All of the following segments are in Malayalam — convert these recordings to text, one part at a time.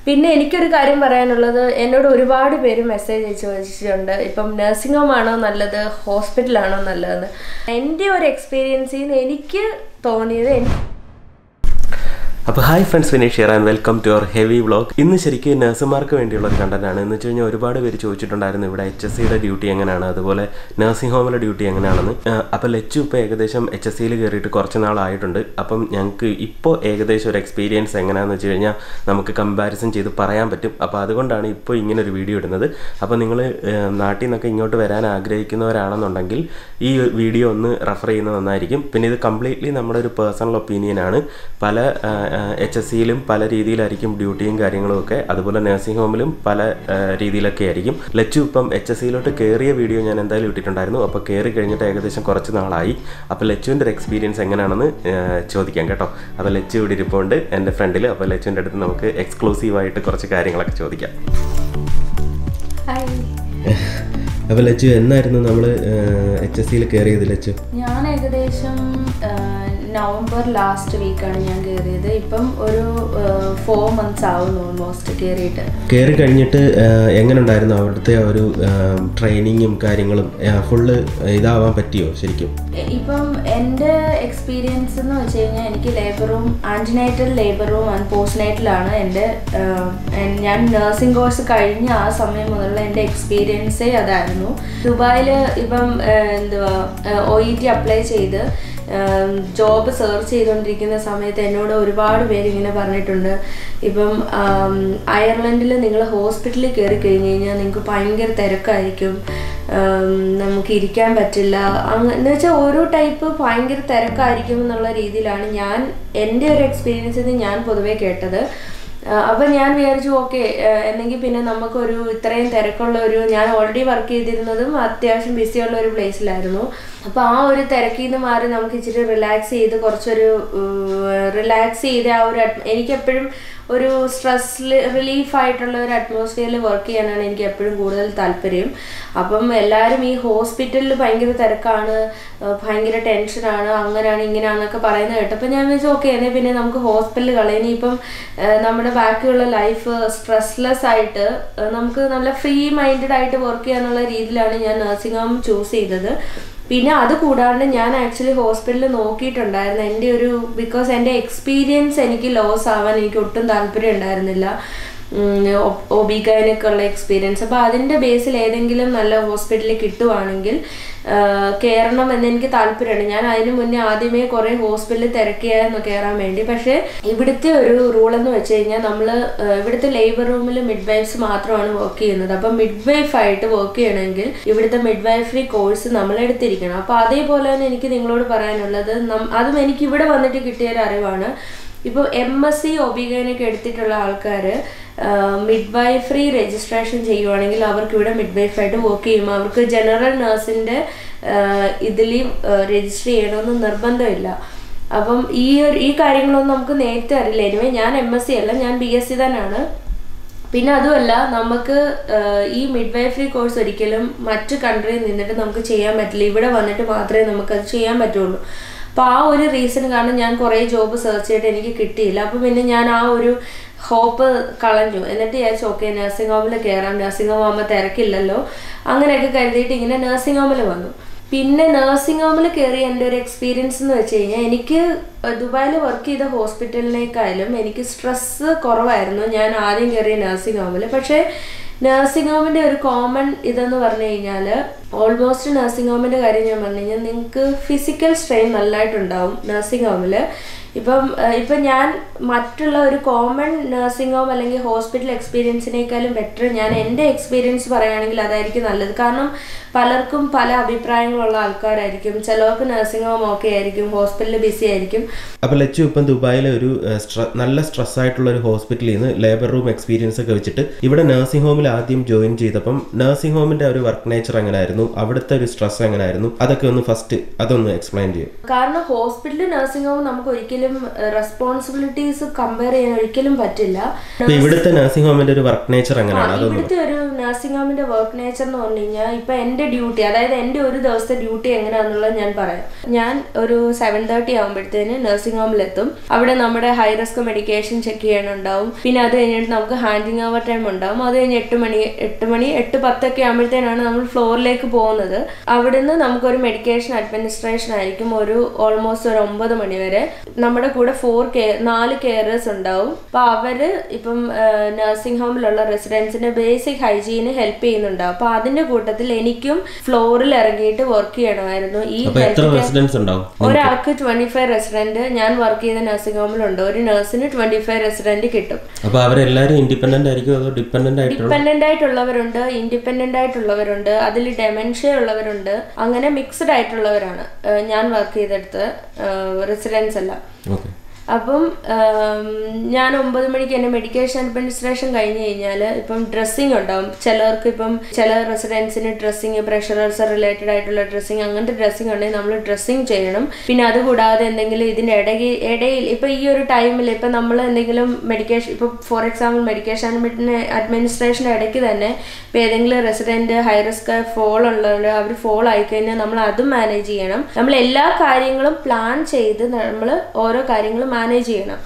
പിന്നെ എനിക്കൊരു കാര്യം പറയാനുള്ളത് എന്നോട് ഒരുപാട് പേര് മെസ്സേജ് അയച്ച് ചോദിച്ചിട്ടുണ്ട് ഇപ്പം നഴ്സിംഗ് ഹോം ആണോ നല്ലത് ഹോസ്പിറ്റലാണോ നല്ലതെന്ന് എൻ്റെ ഒരു എക്സ്പീരിയൻസിൽ നിന്ന് എനിക്ക് തോന്നിയത് എനി- അപ്പോൾ hi friends Vineesh here and welcome to our heavy vlog ഇന്ന് ശരിക്കും നഴ്സുമാർക്ക് വേണ്ടിയുള്ള ഒരു കണ്ടന്റ് ആണ് എന്ന് വെച്ച് കഴിഞ്ഞാൽ ഒരുപാട് പേര് ചോദിച്ചിട്ടുണ്ടായിരുന്നു ഇവിടെ എച്ച് എസ് സിയുടെ ഡ്യൂട്ടി എങ്ങനെയാണ് അതുപോലെ നഴ്സിംഗ് ഹോമിലെ ഡ്യൂട്ടി എങ്ങനെയാണെന്ന് അപ്പോൾ ലച്ചു ഇപ്പോൾ ഏകദേശം എച്ച് എസ് സിയിൽ കയറിയിട്ട് കുറച്ച് നാളായിട്ടുണ്ട് അപ്പം ഞങ്ങൾക്ക് ഇപ്പോൾ ഏകദേശം ഒരു എക്സ്പീരിയൻസ് എങ്ങനെയാണെന്ന് വെച്ച് കഴിഞ്ഞാൽ നമുക്ക് കമ്പാരിസൺ ചെയ്ത് പറയാൻ പറ്റും അപ്പോൾ അതുകൊണ്ടാണ് ഇപ്പോൾ ഇങ്ങനെ ഒരു വീഡിയോ ഇടുന്നത് അപ്പോൾ നിങ്ങൾ നാട്ടിൽ നിന്നൊക്കെ ഇങ്ങോട്ട് വരാൻ ആഗ്രഹിക്കുന്നവരാണെന്നുണ്ടെങ്കിൽ ഈ വീഡിയോ ഒന്ന് റെഫർ ചെയ്യുന്നത് നന്നായിരിക്കും പിന്നെ ഇത് കംപ്ലീറ്റ്ലി നമ്മുടെ ഒരു പേഴ്സണൽ ഒപ്പീനിയൻ ആണ് പല എച്ച് എസ് സിയിലും പല രീതിയിലായിരിക്കും ഡ്യൂട്ടിയും കാര്യങ്ങളും ഒക്കെ അതുപോലെ നഴ്സിംഗ് ഹോമിലും പല ആ, രീതിയിലൊക്കെ ആയിരിക്കും ലച്ചു ഇപ്പം എച്ച് എസ് സിയിലോട്ട് കയറിയ വീഡിയോ ഞാൻ എന്തായാലും ഇട്ടിട്ടുണ്ടായിരുന്നു അപ്പോൾ കയറി കഴിഞ്ഞിട്ട് ഏകദേശം കുറച്ച് നാളായി അപ്പോൾ ലച്ചുവിൻ്റെ ഒരു എക്സ്പീരിയൻസ് എങ്ങനെയാണെന്ന് ആ, ചോദിക്കാം കേട്ടോ അപ്പോൾ ലച്ചു ഇവിടെ ഇരിപ്പുണ്ട് എൻ്റെ ഫ്രണ്ടിൽ അപ്പോൾ ലച്ചുവിൻ്റെ അടുത്ത് നമുക്ക് എക്സ്ക്ലൂസീവായിട്ട് കുറച്ച് കാര്യങ്ങളൊക്കെ ചോദിക്കാം ഹായ് അപ്പോൾ ലച്ചു എന്നായിരുന്നു നമ്മൾ എച്ച് എസ് സിയിൽ കയറിയത് ലച്ചു ഞാൻ ഏകദേശം ആ, നവംബർ ലാസ്റ്റ് വീക്കാണ് ഞാൻ കയറിയത് ഇപ്പം ഒരു ഫോർ മന്ത്സ് ആവുന്നു ഓൾമോസ്റ്റ് കയറിയിട്ട് കയറി കഴിഞ്ഞിട്ട് എങ്ങനെ ഉണ്ടായിരുന്നു അവിടുത്തെ ആ ഒരു ട്രെയിനിങ്ങും കാര്യങ്ങളും ഫുള്ള് ഇതാവാൻ പറ്റിയോ ശരിക്കും ഇപ്പം എൻ്റെ എക്സ്പീരിയൻസ് എന്ന് വെച്ച് കഴിഞ്ഞാൽ എനിക്ക് labour room antenatal labour room and പോസ്റ്റ് നൈറ്റിലാണ് എൻ്റെ ആഹ്, എൻ- ഞാൻ നഴ്സിംഗ് കോഴ്സ് കഴിഞ്ഞ ആ സമയം മുതലുള്ള എൻ്റെ എക്സ്പീരിയൻസേ അതായിരുന്നു ദുബായിൽ ഇപ്പം ആഹ്, എന്തുവാ ഒ ഇ ടി അപ്ലൈ ചെയ്ത് ജോബ് സെർച്ച് ചെയ്തുകൊണ്ടിരിക്കുന്ന സമയത്ത് എന്നോട് ഒരുപാട് പേര് ഇങ്ങനെ പറഞ്ഞിട്ടുണ്ട് ഇപ്പം അയർലൻഡിൽ നിങ്ങൾ ഹോസ്പിറ്റലിൽ കയറി കഴിഞ്ഞ് കഴിഞ്ഞാൽ നിങ്ങൾക്ക് ഭയങ്കര തിരക്കായിരിക്കും ആം, നമുക്ക് ഇരിക്കാൻ പറ്റില്ല അങ്ങ് എന്ന് വെച്ചാൽ ഓരോ ടൈപ്പ് ഭയങ്കര തിരക്കായിരിക്കും എന്നുള്ള രീതിയിലാണ് ഞാൻ എൻ്റെ ഒരു എക്സ്പീരിയൻസിൽ നിന്ന് ഞാൻ പൊതുവേ കേട്ടത് ആ, അപ്പം ഞാൻ വിചാരിച്ചു ഓക്കെ എന്നെങ്കിൽ പിന്നെ നമുക്കൊരു ഇത്രയും തിരക്കുള്ള ഒരു ഞാൻ ഓൾറെഡി വർക്ക് ചെയ്തിരുന്നതും അത്യാവശ്യം ബിസിയുള്ള ഒരു പ്ലേസിലായിരുന്നു അപ്പോൾ ആ ഒരു തിരക്കിൽ നിന്ന് മാറി നമുക്ക് ഇച്ചിരി റിലാക്സ് ചെയ്ത് കുറച്ചൊരു റിലാക്സ് ചെയ്ത് ആ ഒരു atm- എനിക്കെപ്പോഴും ഒരു സ്ട്രെസ് റിലീഫ് ആയിട്ടുള്ള ഒരു അറ്റ്മോസ്ഫിയറിൽ വർക്ക് ചെയ്യാനാണ് എനിക്ക് എപ്പോഴും കൂടുതൽ താല്പര്യം അപ്പം എല്ലാവരും ഈ ഹോസ്പിറ്റലിൽ ഭയങ്കര തിരക്കാണ് ആ, ഭയങ്കര ടെൻഷനാണ് അങ്ങനെയാണ് ഇങ്ങനെയാണെന്നൊക്കെ പറയുന്നത് കേട്ടപ്പോൾ ഞാൻ വിചാരിച്ചു ഓക്കെ എന്നാൽ പിന്നെ നമുക്ക് ഹോസ്പിറ്റലിൽ കളയാൻ ഇപ്പം ആ, നമ്മുടെ ബാക്കിയുള്ള ലൈഫ് സ്ട്രെസ്ലെസ് ആയിട്ട് ആ, നമുക്ക് നല്ല ഫ്രീ മൈൻഡഡ് ആയിട്ട് വർക്ക് ചെയ്യാന്നുള്ള രീതിയിലാണ് ഞാൻ നഴ്സിംഗ് ഹോം ചൂസ് ചെയ്തത് പിന്നെ അത് കൂടാണ്ട് ഞാൻ ആക്ച്വലി ഹോസ്പിറ്റലിൽ നോക്കിയിട്ടുണ്ടായിരുന്നു എൻ്റെ ഒരു ബിക്കോസ് എൻ്റെ എക്സ്പീരിയൻസ് എനിക്ക് ലോസ് ആവാൻ എനിക്ക് ഒട്ടും താല്പര്യം ഉണ്ടായിരുന്നില്ല ഒബിഗൈനൊക്കെയുള്ള എക്സ്പീരിയൻസ് അപ്പോൾ അതിൻ്റെ ബേസിൽ ഏതെങ്കിലും നല്ല ഹോസ്പിറ്റലിൽ കിട്ടുവാണെങ്കിൽ ആ, കയറണം എന്ന് എനിക്ക് താല്പര്യമുണ്ട് ഞാൻ അതിന് മുന്നേ ആദ്യമേ കുറേ ഹോസ്പിറ്റലിൽ തിരക്കിയായിരുന്നു കയറാൻ വേണ്ടി പക്ഷേ ഇവിടുത്തെ ഒരു റൂൾ എന്ന് വെച്ച് കഴിഞ്ഞാൽ നമ്മൾ ഇവിടുത്തെ ലേബർ റൂമിൽ മിഡ് വൈഫ്സ് മാത്രമാണ് വർക്ക് ചെയ്യുന്നത് അപ്പം മിഡ് വൈഫ് ആയിട്ട് വർക്ക് ചെയ്യണമെങ്കിൽ ഇവിടുത്തെ മിഡ് വൈഫറി കോഴ്സ് നമ്മൾ എടുത്തിരിക്കണം അപ്പോൾ അതേപോലെ തന്നെ എനിക്ക് നിങ്ങളോട് പറയാനുള്ളത് നം- അതും എനിക്ക് ഇവിടെ വന്നിട്ട് കിട്ടിയ ഒരു അറിവാണ് ഇപ്പോൾ എം എസ് സി ഒബിഗൈനൊക്കെ എടുത്തിട്ടുള്ള ആൾക്കാർ മിഡ് വൈഫറി രജിസ്ട്രേഷൻ ചെയ്യുവാണെങ്കിൽ അവർക്ക് ഇവിടെ മിഡ് വൈഫായിട്ട് വർക്ക് ചെയ്യുമ്പോൾ അവർക്ക് ജനറൽ നഴ്സിൻ്റെ ഇതിൽ രജിസ്റ്റർ ചെയ്യണമെന്ന് നിർബന്ധമില്ല അപ്പം ഈ ഒരു ഈ കാര്യങ്ങളൊന്നും നമുക്ക് നേരത്തെ അറിയില്ല എനിവേ ഞാൻ എം എസ് സി അല്ല ഞാൻ ബി എസ് സി തന്നെയാണ് പിന്നെ അതുമല്ല നമുക്ക് ആഹ്, ഈ മിഡ് വൈഫറി കോഴ്സ് ഒരിക്കലും മറ്റു കൺട്രിയിൽ നിന്നിട്ട് നമുക്ക് ചെയ്യാൻ പറ്റില്ല ഇവിടെ വന്നിട്ട് മാത്രമേ നമുക്കത് ചെയ്യാൻ പറ്റുള്ളൂ അപ്പോൾ ആ ഒരു റീസൺ കാരണം ഞാൻ കുറേ ജോബ് സെർച്ച് ചെയ്തിട്ട് എനിക്ക് കിട്ടിയില്ല അപ്പോൾ പിന്നെ ഞാൻ ആ ഒരു ഹോപ്പ് കളഞ്ഞു എന്നിട്ട് വിചാരിച്ചു ഓക്കെ നഴ്സിംഗ് ഹോമിൽ കയറാം നഴ്സിംഗ് ഹോം ആകുമ്പോൾ തിരക്കില്ലല്ലോ അങ്ങനെയൊക്കെ കരുതിയിട്ട് ഇങ്ങനെ നഴ്സിംഗ് ഹോമിൽ വന്നു പിന്നെ നഴ്സിംഗ് ഹോമിൽ കയറിയ എൻ്റെ ഒരു എക്സ്പീരിയൻസ് എന്ന് വെച്ച് കഴിഞ്ഞാൽ എനിക്ക് ദുബായിൽ വർക്ക് ചെയ്ത ഹോസ്പിറ്റലിനേക്കാളും എനിക്ക് സ്ട്രെസ്സ് കുറവായിരുന്നു ഞാൻ ആദ്യം കയറിയ നഴ്സിംഗ് ഹോമിൽ പക്ഷേ നഴ്സിംഗ് ഹോമിൻ്റെ ഒരു കോമൺ ഇതെന്ന് പറഞ്ഞു കഴിഞ്ഞാൽ ഓൾമോസ്റ്റ് നഴ്സിംഗ് ഹോമിൻ്റെ കാര്യം ഞാൻ പറഞ്ഞു കഴിഞ്ഞാൽ നിങ്ങൾക്ക് ഫിസിക്കൽ സ്ട്രെയിൻ നല്ലതായിട്ടുണ്ടാവും നഴ്സിംഗ് ഹോമിൽ ഇപ്പം ഏഹ്, ഇപ്പം ഞാൻ മറ്റുള്ള ഒരു കോമൺ നഴ്സിംഗ് ഹോം അല്ലെങ്കിൽ ഹോസ്പിറ്റൽ എക്സ്പീരിയൻസിനേക്കാളും ബെറ്റർ ഞാൻ എൻ്റെ എക്സ്പീരിയൻസ് പറയുകയാണെങ്കിൽ അതായിരിക്കും നല്ലത് കാരണം പലർക്കും പല അഭിപ്രായങ്ങളുള്ള ആൾക്കാരായിരിക്കും ചിലർക്ക് നഴ്സിംഗ് ഹോം ഓക്കെ ആയിരിക്കും ഹോസ്പിറ്റലിൽ ബിസി ആയിരിക്കും അപ്പോൾ ലച്ചു ഇപ്പം ദുബായിലെ ഒരു ഏഹ്, സ്ട്ര- നല്ല സ്ട്രെസ് ആയിട്ടുള്ള ഒരു ഹോസ്പിറ്റലിൽ നിന്ന് ലേബർ റൂം എക്സ്പീരിയൻസ് ഒക്കെ വെച്ചിട്ട് ഇവിടെ നഴ്സിംഗ് ഹോമിൽ ആദ്യം ജോയിൻ ചെയ്തപ്പം നഴ്സിംഗ് ഹോമിന്റെ ഒരു വർക്ക് നേച്ചർ എങ്ങനെയായിരുന്നു അവിടുത്തെ ഒരു സ്ട്രെസ് എങ്ങനെയായിരുന്നു അതൊക്കെ ഒന്ന് ഫസ്റ്റ് അതൊന്ന് എക്സ്പ്ലെയിൻ ചെയ്യും കാരണം ഹോസ്പിറ്റൽ നഴ്സിംഗ് ഹോം നമുക്ക് ഒരിക്കലും റെസ്പോൺസിബിലിറ്റീസ് കമ്പയർ ചെയ്യാൻ ഒരിക്കലും പറ്റില്ല അപ്പൊ ഇവിടുത്തെ നഴ്സിംഗ് ഹോമിന്റെ ഒരു വർക്ക് നേച്ചർ എങ്ങനെയാണ് അതൊന്ന് ഇവിടുത്തെ ഒരു നഴ്സിംഗ് ഹോമിന്റെ വർക്ക് നേച്ചർ എന്ന് പറഞ്ഞു കഴിഞ്ഞാൽ ഇപ്പൊ എന്റെ ഡ്യൂട്ടി അതായത് എന്റെ ഒരു ദിവസത്തെ ഡ്യൂട്ടി എങ്ങനെയാണെന്നുള്ളത് ഞാൻ പറയാം ഞാൻ ഒരു സെവൻ തേർട്ടി ആകുമ്പോഴത്തേന് നഴ്സിംഗ് ഹോമിലെത്തും അവിടെ നമ്മുടെ ഹൈ റിസ്ക് മെഡിക്കേഷൻ ചെക്ക് ചെയ്യാനുണ്ടാവും പിന്നെ അത് കഴിഞ്ഞിട്ട് നമുക്ക് ഹാൻഡിങ് ഓവർ ടൈം ഉണ്ടാവും അത് കഴിഞ്ഞ് എട്ട് മണി എട്ട് മണി എട്ട് പത്തൊക്കെ ആകുമ്പോഴത്തേനാണ് നമ്മൾ ഫ്ലോറിലേക്ക് പോകുന്നത് അവിടുന്ന് നമുക്കൊരു മെഡിക്കേഷൻ അഡ്മിനിസ്ട്രേഷൻ ആയിരിക്കും ഒരു ഓൾമോസ്റ്റ് ഒരു ഒമ്പത് മണി വരെ നമ്മുടെ കൂടെ ഫോർ കെയർ നാല് കെയറേഴ്സ് ഉണ്ടാവും അപ്പൊ അവര് ഇപ്പം നഴ്സിംഗ് ഹോമിലുള്ള റെസിഡൻസിന്റെ ബേസിക് ഹൈജീന് ഹെൽപ്പ് ചെയ്യുന്നുണ്ടാവും അപ്പൊ അതിന്റെ കൂട്ടത്തിൽ എനിക്കും ഫ്ലോറിൽ ഇറങ്ങിയിട്ട് വർക്ക് ചെയ്യണമായിരുന്നു ഈ അപ്പൊ എത്ര റെസിഡൻസ് ഉണ്ടാവും ഒരാൾക്ക് ട്വന്റി ഫൈവ് റെസിഡന്റ് ഞാൻ വർക്ക് ചെയ്ത നഴ്സിംഗ് ഹോമിലുണ്ട് ഒരു നഴ്സിന് ട്വന്റി ഫൈവ് റെസിഡന്റ് കിട്ടും അപ്പൊ അവരെല്ലാരും ഇൻഡിപെൻഡന്റ് ആയിരിക്കും അതോ ഡിപ്പെൻഡന്റ് ആയിട്ടുള്ള ഡിപ്പെൻഡന്റ് ആയിട്ടുള്ളവരുണ്ട് ഇൻഡിപെൻഡന്റ് ആയിട്ടുള്ളവരുണ്ട് അതിൽ ഡെമൻഷ്യ ഉള്ളവരുണ്ട് അങ്ങനെ മിക്സ്ഡ് ആയിട്ടുള്ളവരാണ് ഏഹ് ഞാൻ വർക്ക് ചെയ്തെടുത്ത് റെസിഡൻസ് എല്ലാം ഓക്കെ അപ്പം ആം, ഞാൻ ഒമ്പത് മണിക്ക് എൻ്റെ മെഡിക്കേഷൻ അഡ്മിനിസ്ട്രേഷൻ കഴിഞ്ഞ് കഴിഞ്ഞാൽ ഇപ്പം ഡ്രസ്സിങ് ഉണ്ടാവും ചിലർക്ക് ഇപ്പം ചില റെസിഡൻസിന് ഡ്രസ്സിങ് പ്രഷർ അൾസർ റിലേറ്റഡ് ആയിട്ടുള്ള ഡ്രസ്സിങ് അങ്ങനത്തെ ഡ്രസ്സിങ് ഉണ്ടെങ്കിൽ നമ്മൾ ഡ്രസ്സിങ് ചെയ്യണം പിന്നെ അതുകൂടാതെ എന്തെങ്കിലും ഇതിൻ്റെ ഇടയിൽ ഇടയിൽ ഇപ്പം ഈ ഒരു ടൈമിൽ ഇപ്പം നമ്മൾ എന്തെങ്കിലും മെഡിക്കേഷൻ ഇപ്പം ഫോർ എക്സാമ്പിൾ മെഡിക്കേഷൻ അഡ്മിനിസ്ട്രേഷൻ്റെ ഇടയ്ക്ക് തന്നെ ഇപ്പം ഏതെങ്കിലും റെസിഡൻറ്റ് ഹൈ റിസ്ക് ഫോൾ ഉള്ളവർ അവർ ഫോൾ ആയിക്കഴിഞ്ഞാൽ നമ്മൾ അതും മാനേജ് ചെയ്യണം നമ്മൾ എല്ലാ കാര്യങ്ങളും പ്ലാൻ ചെയ്ത് നമ്മൾ ഓരോ കാര്യങ്ങളും മാനേജ് ചെയ്യണം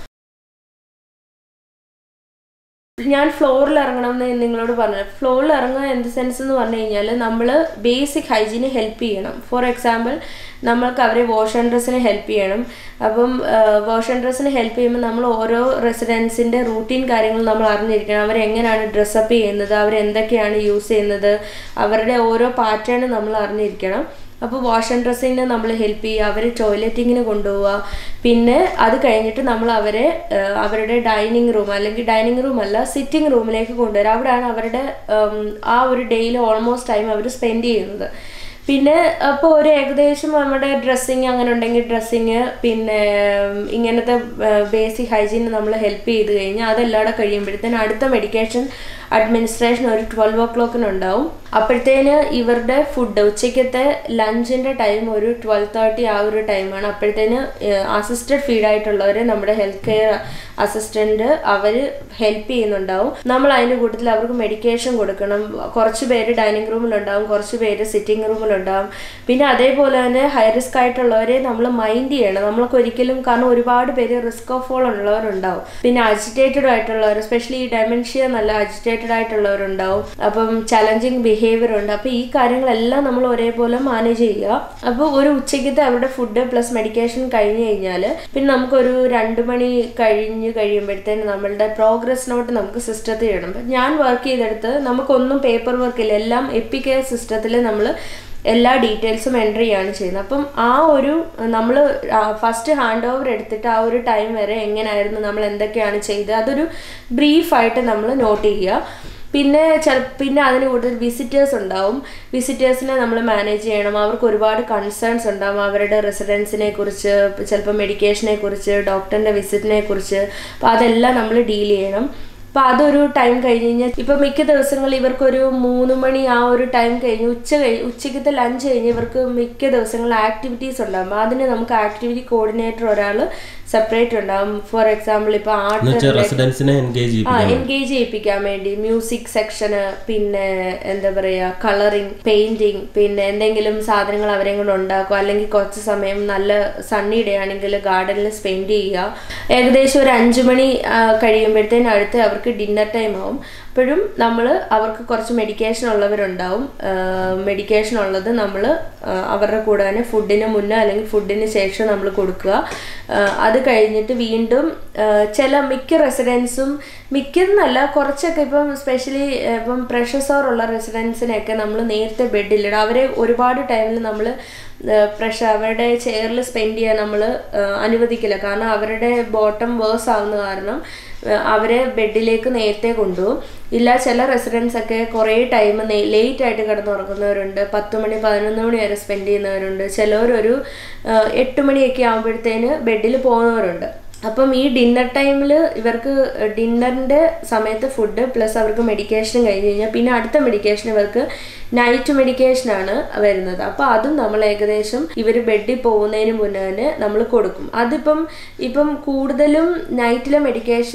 ഞാൻ ഫ്ലോറിൽ ഇറങ്ങണം എന്ന് നിങ്ങളോട് പറഞ്ഞു ഫ്ലോറിൽ ഇറങ്ങുക എന്ത് സെൻസ് എന്ന് പറഞ്ഞു കഴിഞ്ഞാൽ നമ്മൾ ബേസിക് ഹൈജീന് ഹെൽപ്പ് ചെയ്യണം ഫോർ എക്സാമ്പിൾ നമ്മൾക്ക് അവരെ വാഷ് ആൻഡ് ഡ്രസ്സിന് ഹെൽപ്പ് ചെയ്യണം അപ്പം വാഷ് ആൻഡ് ഡ്രസ്സിന് ഹെൽപ്പ് ചെയ്യുമ്പോൾ നമ്മൾ ഓരോ റെസിഡൻസിൻ്റെ റൂട്ടീൻ കാര്യങ്ങൾ നമ്മൾ അറിഞ്ഞിരിക്കണം അവരെങ്ങനെയാണ് ഡ്രസ്സപ്പ് ചെയ്യുന്നത് അവരെന്തൊക്കെയാണ് യൂസ് ചെയ്യുന്നത് അവരുടെ ഓരോ പാറ്റേൺ നമ്മൾ അറിഞ്ഞിരിക്കണം അപ്പോൾ വാഷ് ആൻഡ് ഡ്രസ്സിങ്ങിന് നമ്മൾ ഹെൽപ്പ് ചെയ്യുക അവരെ ടോയ്ലറ്റിങ്ങിന് കൊണ്ടുപോവുക പിന്നെ അത് കഴിഞ്ഞിട്ട് നമ്മൾ അവരെ ആ, അവരുടെ ഡൈനിങ് റൂം അല്ലെങ്കിൽ ഡൈനിങ് റൂം അല്ല സിറ്റിംഗ് റൂമിലേക്ക് കൊണ്ടുവരിക അവിടെയാണ് അവരുടെ ഉം, ആ ഒരു ഡേയിൽ ഓൾമോസ്റ്റ് ടൈം അവർ സ്പെൻഡ് ചെയ്യുന്നത് പിന്നെ അപ്പോൾ ഒരു ഏകദേശം നമ്മുടെ ഡ്രസ്സിങ് അങ്ങനെ ഉണ്ടെങ്കിൽ ഡ്രസ്സിങ് പിന്നെ ഉം, ഇങ്ങനത്തെ ബേസിക് ഹൈജീന് നമ്മൾ ഹെൽപ്പ് ചെയ്ത് കഴിഞ്ഞാൽ അതെല്ലാം കഴിയുമ്പോഴത്തേന് അടുത്ത മെഡിക്കേഷൻ അഡ്മിനിസ്ട്രേഷൻ ഒരു ട്വൽവ് ഓ ക്ലോക്കിന് ഉണ്ടാവും അപ്പോഴത്തേന് ഇവരുടെ ഫുഡ് ഉച്ചയ്ക്കത്തെ ലഞ്ചിന്റെ ടൈം ഒരു ട്വൽവ് തേർട്ടി ആ ഒരു ടൈമാണ് അപ്പോഴത്തേന് അസിസ്റ്റഡ് ഫീഡായിട്ടുള്ളവരെ നമ്മുടെ ഹെൽത്ത് കെയർ അസിസ്റ്റന്റ് അവർ ഹെൽപ്പ് ചെയ്യുന്നുണ്ടാവും നമ്മൾ അതിന്റെ കൂട്ടത്തിൽ അവർക്ക് മെഡിക്കേഷൻ കൊടുക്കണം കുറച്ച് പേര് ഡൈനിങ് റൂമിലുണ്ടാവും കുറച്ച് പേര് സിറ്റിംഗ് റൂമിലുണ്ടാവും പിന്നെ അതേപോലെ തന്നെ ഹൈ റിസ്ക് ആയിട്ടുള്ളവരെ നമ്മൾ മൈൻഡ് ചെയ്യണം നമ്മൾക്ക് ഒരിക്കലും കാരണം ഒരുപാട് പേര് റിസ്ക് ഓഫ് ഫോൾ ഉള്ളവരുണ്ടാവും പിന്നെ അജിറ്റേറ്റഡ് ആയിട്ടുള്ളവർ എസ്പെഷ്യലി ഈ ഡെമൻഷ്യ നല്ല അജിറ്റേറ്റഡ് ആയിട്ടുള്ളവരുണ്ടാവും അപ്പം ചലഞ്ചിങ് ബിഹേവിയർ ഉണ്ട് അപ്പോൾ ഈ കാര്യങ്ങളെല്ലാം നമ്മൾ ഒരേപോലെ മാനേജ് ചെയ്യുക അപ്പോൾ ഒരു ഉച്ചയ്ക്കത്തെ അവരുടെ ഫുഡ് പ്ലസ് മെഡിക്കേഷൻ കഴിഞ്ഞ് കഴിഞ്ഞാൽ പിന്നെ നമുക്കൊരു രണ്ട് മണി കഴിഞ്ഞ് കഴിയുമ്പോഴത്തേന് നമ്മളുടെ പ്രോഗ്രസ് നോട്ട് നമുക്ക് സിസ്റ്റത്തിൽ ഇടണം അപ്പം ഞാൻ വർക്ക് ചെയ്തെടുത്ത് നമുക്കൊന്നും പേപ്പർ വർക്ക് ഇല്ല എല്ലാം എപ്പി കെയർ സിസ്റ്റത്തിൽ നമ്മൾ എല്ലാ ഡീറ്റെയിൽസും എൻട്രി ചെയ്യാണ് ചെയ്യുന്നത് അപ്പം ആ ഒരു നമ്മൾ ഫസ്റ്റ് ഹാൻഡ് ഓവർ എടുത്തിട്ട് ആ ഒരു ടൈം വരെ എങ്ങനെയായിരുന്നു നമ്മൾ എന്തൊക്കെയാണ് ചെയ്തത് അതൊരു ബ്രീഫായിട്ട് നമ്മൾ നോട്ട് ചെയ്യുക പിന്നെ ചില പിന്നെ അതിന് കൂടുതൽ വിസിറ്റേഴ്സ് ഉണ്ടാവും വിസിറ്റേഴ്സിനെ നമ്മൾ മാനേജ് ചെയ്യണം അവർക്ക് ഒരുപാട് കൺസേൺസ് ഉണ്ടാവും അവരുടെ റെസിഡൻസിനെ കുറിച്ച് ചിലപ്പോൾ മെഡിക്കേഷനെ കുറിച്ച് ഡോക്ടറിൻ്റെ വിസിറ്റിനെ കുറിച്ച് അപ്പോൾ അതെല്ലാം നമ്മൾ ഡീൽ ചെയ്യണം അപ്പോൾ അതൊരു ടൈം കഴിഞ്ഞ് കഴിഞ്ഞാൽ ഇപ്പോൾ മിക്ക ദിവസങ്ങളിൽ ഇവർക്കൊരു മൂന്ന് മണി ആ ഒരു ടൈം കഴിഞ്ഞ് ഉച്ച കഴിഞ്ഞ് ഉച്ചയ്ക്കത്തെ ലഞ്ച് കഴിഞ്ഞ് ഇവർക്ക് മിക്ക ദിവസങ്ങളിൽ ആക്ടിവിറ്റീസ് ഉണ്ടാകും അതിന് നമുക്ക് ആക്ടിവിറ്റി കോർഡിനേറ്റർ ഒരാൾ സെപ്പറേറ്റ് ഉണ്ടാകും ഫോർ എക്സാമ്പിൾ ഇപ്പോൾ എന്ന് വെച്ചാൽ ആർട്ട് റെസിഡൻസിനെ എൻഗേജ് ആ ചെയ്യിപ്പിക്കണം എൻഗേജ് ചെയ്യിപ്പിക്കാൻ വേണ്ടി മ്യൂസിക് സെക്ഷന് പിന്നെ എന്താ പറയാ കളറിങ് പെയിന്റിങ് പിന്നെ എന്തെങ്കിലും സാധനങ്ങൾ അവരെ കൊണ്ട് ഉണ്ടാക്കുക അല്ലെങ്കിൽ കുറച്ച് സമയം നല്ല സണ്ണി ഡേ ആണെങ്കിൽ ഗാർഡനിൽ സ്പെൻഡ് ചെയ്യുക ഏകദേശം ഒരു അഞ്ചു മണി ആ, കഴിയുമ്പോഴത്തേനും അടുത്ത് അവർക്ക് ഡിന്നർ ടൈം ആവും അപ്പോഴും നമ്മൾ അവർക്ക് കുറച്ച് മെഡിക്കേഷൻ ഉള്ളവരുണ്ടാവും മെഡിക്കേഷൻ ഉള്ളത് നമ്മൾ അവരുടെ കൂടെ തന്നെ ഫുഡിന് മുന്നേ അല്ലെങ്കിൽ ഫുഡിന് ശേഷം നമ്മൾ കൊടുക്കുക ആ, അത് കഴിഞ്ഞിട്ട് വീണ്ടും ആ, ചില മിക്ക റെസിഡൻസും മിക്കതെന്നല്ല കുറച്ചൊക്കെ ഇപ്പം സ്പെഷ്യലി ഇപ്പം പ്രഷർ ഉള്ള റെസിഡൻസിനെയൊക്കെ നമ്മൾ നേരത്തെ ബെഡിലിടും അവരെ ഒരുപാട് ടൈമിൽ നമ്മൾ പ്രഷർ അവരുടെ ചെയറിൽ സ്പെൻഡ് ചെയ്യാൻ നമ്മൾ അനുവദിക്കില്ല കാരണം അവരുടെ ബോട്ടം വേഴ്സ് ആവുന്ന കാരണം ആ, അവരെ ബെഡിലേക്ക് നേരത്തെ കൊണ്ടുപോകും ഇല്ല ചില റെസിഡൻസ് ഒക്കെ കുറേ ടൈം ലേറ്റ് ആയിട്ട് കിടന്നുറങ്ങുന്നവരുണ്ട് പത്ത് മണി പതിനൊന്ന് മണി വരെ സ്പെൻഡ് ചെയ്യുന്നവരുണ്ട് ചിലവരൊരു ആ, എട്ട് മണിയൊക്കെ ആകുമ്പോഴത്തേന് ബെഡിൽ പോകുന്നവരുണ്ട് അപ്പം ഈ ഡിന്നർ ടൈമിൽ ഇവർക്ക് ഡിന്നറിൻ്റെ സമയത്ത് ഫുഡ് പ്ലസ് അവർക്ക് മെഡിക്കേഷൻ കഴിഞ്ഞ് കഴിഞ്ഞാൽ പിന്നെ അടുത്ത മെഡിക്കേഷൻ ഇവർക്ക് നൈറ്റ് മെഡിക്കേഷനാണ് വരുന്നത് അപ്പോൾ അതും നമ്മൾ ഏകദേശം ഇവർ ബെഡിൽ പോകുന്നതിന് മുന്നേ തന്നെ നമ്മൾ കൊടുക്കും അതിപ്പം ഇപ്പം കൂടുതലും നൈറ്റിലെ മെഡിക്കേഷൻ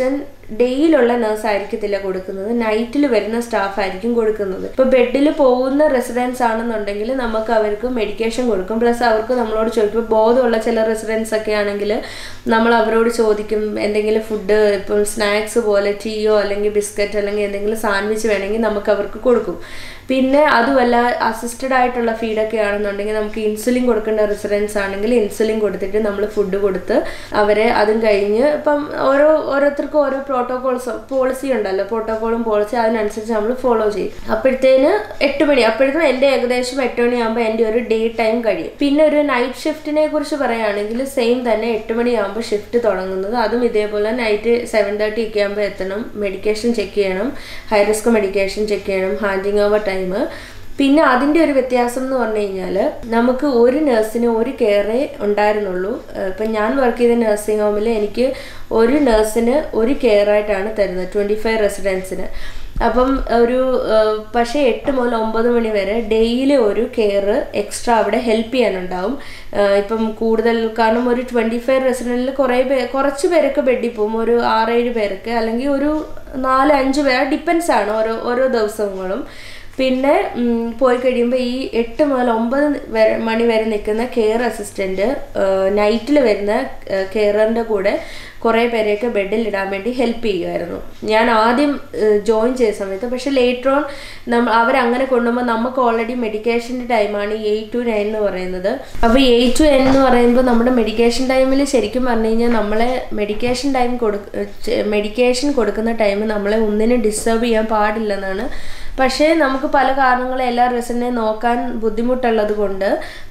ഡേയിലുള്ള നേഴ്സ് ആയിരിക്കത്തില്ല കൊടുക്കുന്നത് നൈറ്റിൽ വരുന്ന സ്റ്റാഫ് ആയിരിക്കും കൊടുക്കുന്നത് ഇപ്പൊ ബെഡിൽ പോകുന്ന റെസിഡൻസ് ആണെന്നുണ്ടെങ്കിൽ നമുക്ക് അവർക്ക് മെഡിക്കേഷൻ കൊടുക്കും പ്ലസ് അവർക്ക് നമ്മളോട് ചോദിക്കും ബോധമുള്ള ചില റെസിഡൻസ് ഒക്കെ ആണെങ്കിൽ നമ്മൾ അവരോട് ചോദിക്കും എന്തെങ്കിലും ഫുഡ് ഇപ്പം സ്നാക്സ് പോലെ ടീയോ അല്ലെങ്കിൽ ബിസ്ക്കറ്റ് അല്ലെങ്കിൽ എന്തെങ്കിലും സാൻഡ്വിച്ച് വേണമെങ്കിൽ നമുക്ക് അവർക്ക് കൊടുക്കും പിന്നെ അതുമല്ല അസിസ്റ്റഡ് ആയിട്ടുള്ള ഫീഡൊക്കെ ആണെന്നുണ്ടെങ്കിൽ നമുക്ക് ഇൻസുലിൻ കൊടുക്കേണ്ട റെസിഡൻസ് ആണെങ്കിൽ ഇൻസുലിൻ കൊടുത്തിട്ട് നമ്മൾ ഫുഡ് കൊടുത്ത് അവരെ അതും കഴിഞ്ഞ് ഇപ്പം ഓരോ ഓരോരുത്തർക്കും ഓരോ പ്രോട്ടോകോൾസ് പോളിസി ഉണ്ടല്ലോ പ്രോട്ടോകോളും പോളിസി അതിനനുസരിച്ച് നമ്മൾ ഫോളോ ചെയ്യും അപ്പോഴത്തേന് എട്ട് മണി അപ്പോഴത്തേനും എൻ്റെ ഏകദേശം എട്ട് മണിയാകുമ്പോൾ എൻ്റെ ഒരു ഡേ ടൈം കഴിയും പിന്നെ ഒരു നൈറ്റ് ഷിഫ്റ്റിനെ കുറിച്ച് പറയുകയാണെങ്കിൽ സെയിം തന്നെ എട്ട് മണിയാകുമ്പോൾ ഷിഫ്റ്റ് തുടങ്ങുന്നത് അതും ഇതേപോലെ നൈറ്റ് സെവൻ തേർട്ടി ഒക്കെ ആകുമ്പോൾ എത്തണം മെഡിക്കേഷൻ ചെക്ക് ചെയ്യണം ഹൈ റിസ്ക് മെഡിക്കേഷൻ ചെക്ക് ചെയ്യണം ഹാൻഡിങ് ഓവർ ടൈം പിന്നെ അതിൻ്റെ ഒരു വ്യത്യാസം എന്ന് പറഞ്ഞു കഴിഞ്ഞാൽ നമുക്ക് ഒരു നഴ്സിന് ഒരു കെയറേ ഉണ്ടായിരുന്നുള്ളൂ ഇപ്പം ഞാൻ വർക്ക് ചെയ്ത നഴ്സിംഗ് ഹോമിൽ എനിക്ക് ഒരു നഴ്സിന് ഒരു കെയർ ആയിട്ടാണ് തരുന്നത് ട്വൻറ്റി ഫൈവ് റെസിഡൻസിന് അപ്പം ഒരു പക്ഷേ എട്ട് മുതൽ ഒമ്പത് മണി വരെ ഡെയിലി ഒരു കെയർ എക്സ്ട്രാ അവിടെ ഹെൽപ്പ് ചെയ്യാനുണ്ടാവും ഇപ്പം കൂടുതൽ കാരണം ഒരു ട്വൻറ്റി ഫൈവ് റെസിഡൻറ്റിൽ കുറേ പേ കുറച്ച് പേരൊക്കെ ബെഡിൽ പോകും ഒരു ആറേഴ് പേർക്ക് അല്ലെങ്കിൽ ഒരു നാല് അഞ്ച് പേർ ഡിപ്പെൻസ് ആണ് ഓരോ ഓരോ ദിവസങ്ങളും പിന്നെ പോയി കഴിയുമ്പോൾ ഈ എട്ട് മുതൽ ഒമ്പത് വരെ മണി വരെ നിൽക്കുന്ന കെയർ അസിസ്റ്റൻറ്റ് നൈറ്റിൽ വരുന്ന കെയറിൻ്റെ കൂടെ കുറേ പേരെയൊക്കെ ബെഡിൽ ഇടാൻ വേണ്ടി ഹെൽപ്പ് ചെയ്യുമായിരുന്നു ഞാൻ ആദ്യം ജോയിൻ ചെയ്ത സമയത്ത് പക്ഷെ ലേറ്റർ ഓൺ നമ്മൾ അവരങ്ങനെ കൊണ്ടുപോകുമ്പോൾ നമുക്ക് ഓൾറെഡി മെഡിക്കേഷൻ്റെ ടൈമാണ് എയ്റ്റ് ടു നയൻ എന്ന് പറയുന്നത് അപ്പോൾ എയ്റ്റ് ടു നയൻ എന്ന് പറയുമ്പോൾ നമ്മുടെ മെഡിക്കേഷൻ ടൈമിൽ ശരിക്കും പറഞ്ഞു കഴിഞ്ഞാൽ നമ്മളെ മെഡിക്കേഷൻ ടൈം കൊടുക്ക മെഡിക്കേഷൻ കൊടുക്കുന്ന ടൈം നമ്മളെ ഒന്നിനും ഡിസ്റ്റർബ് ചെയ്യാൻ പാടില്ലെന്നാണ് പക്ഷേ നമുക്ക് പല കാരണങ്ങളും എല്ലാ റെസിനെ നോക്കാൻ ബുദ്ധിമുട്ടുള്ളത് കൊണ്ട്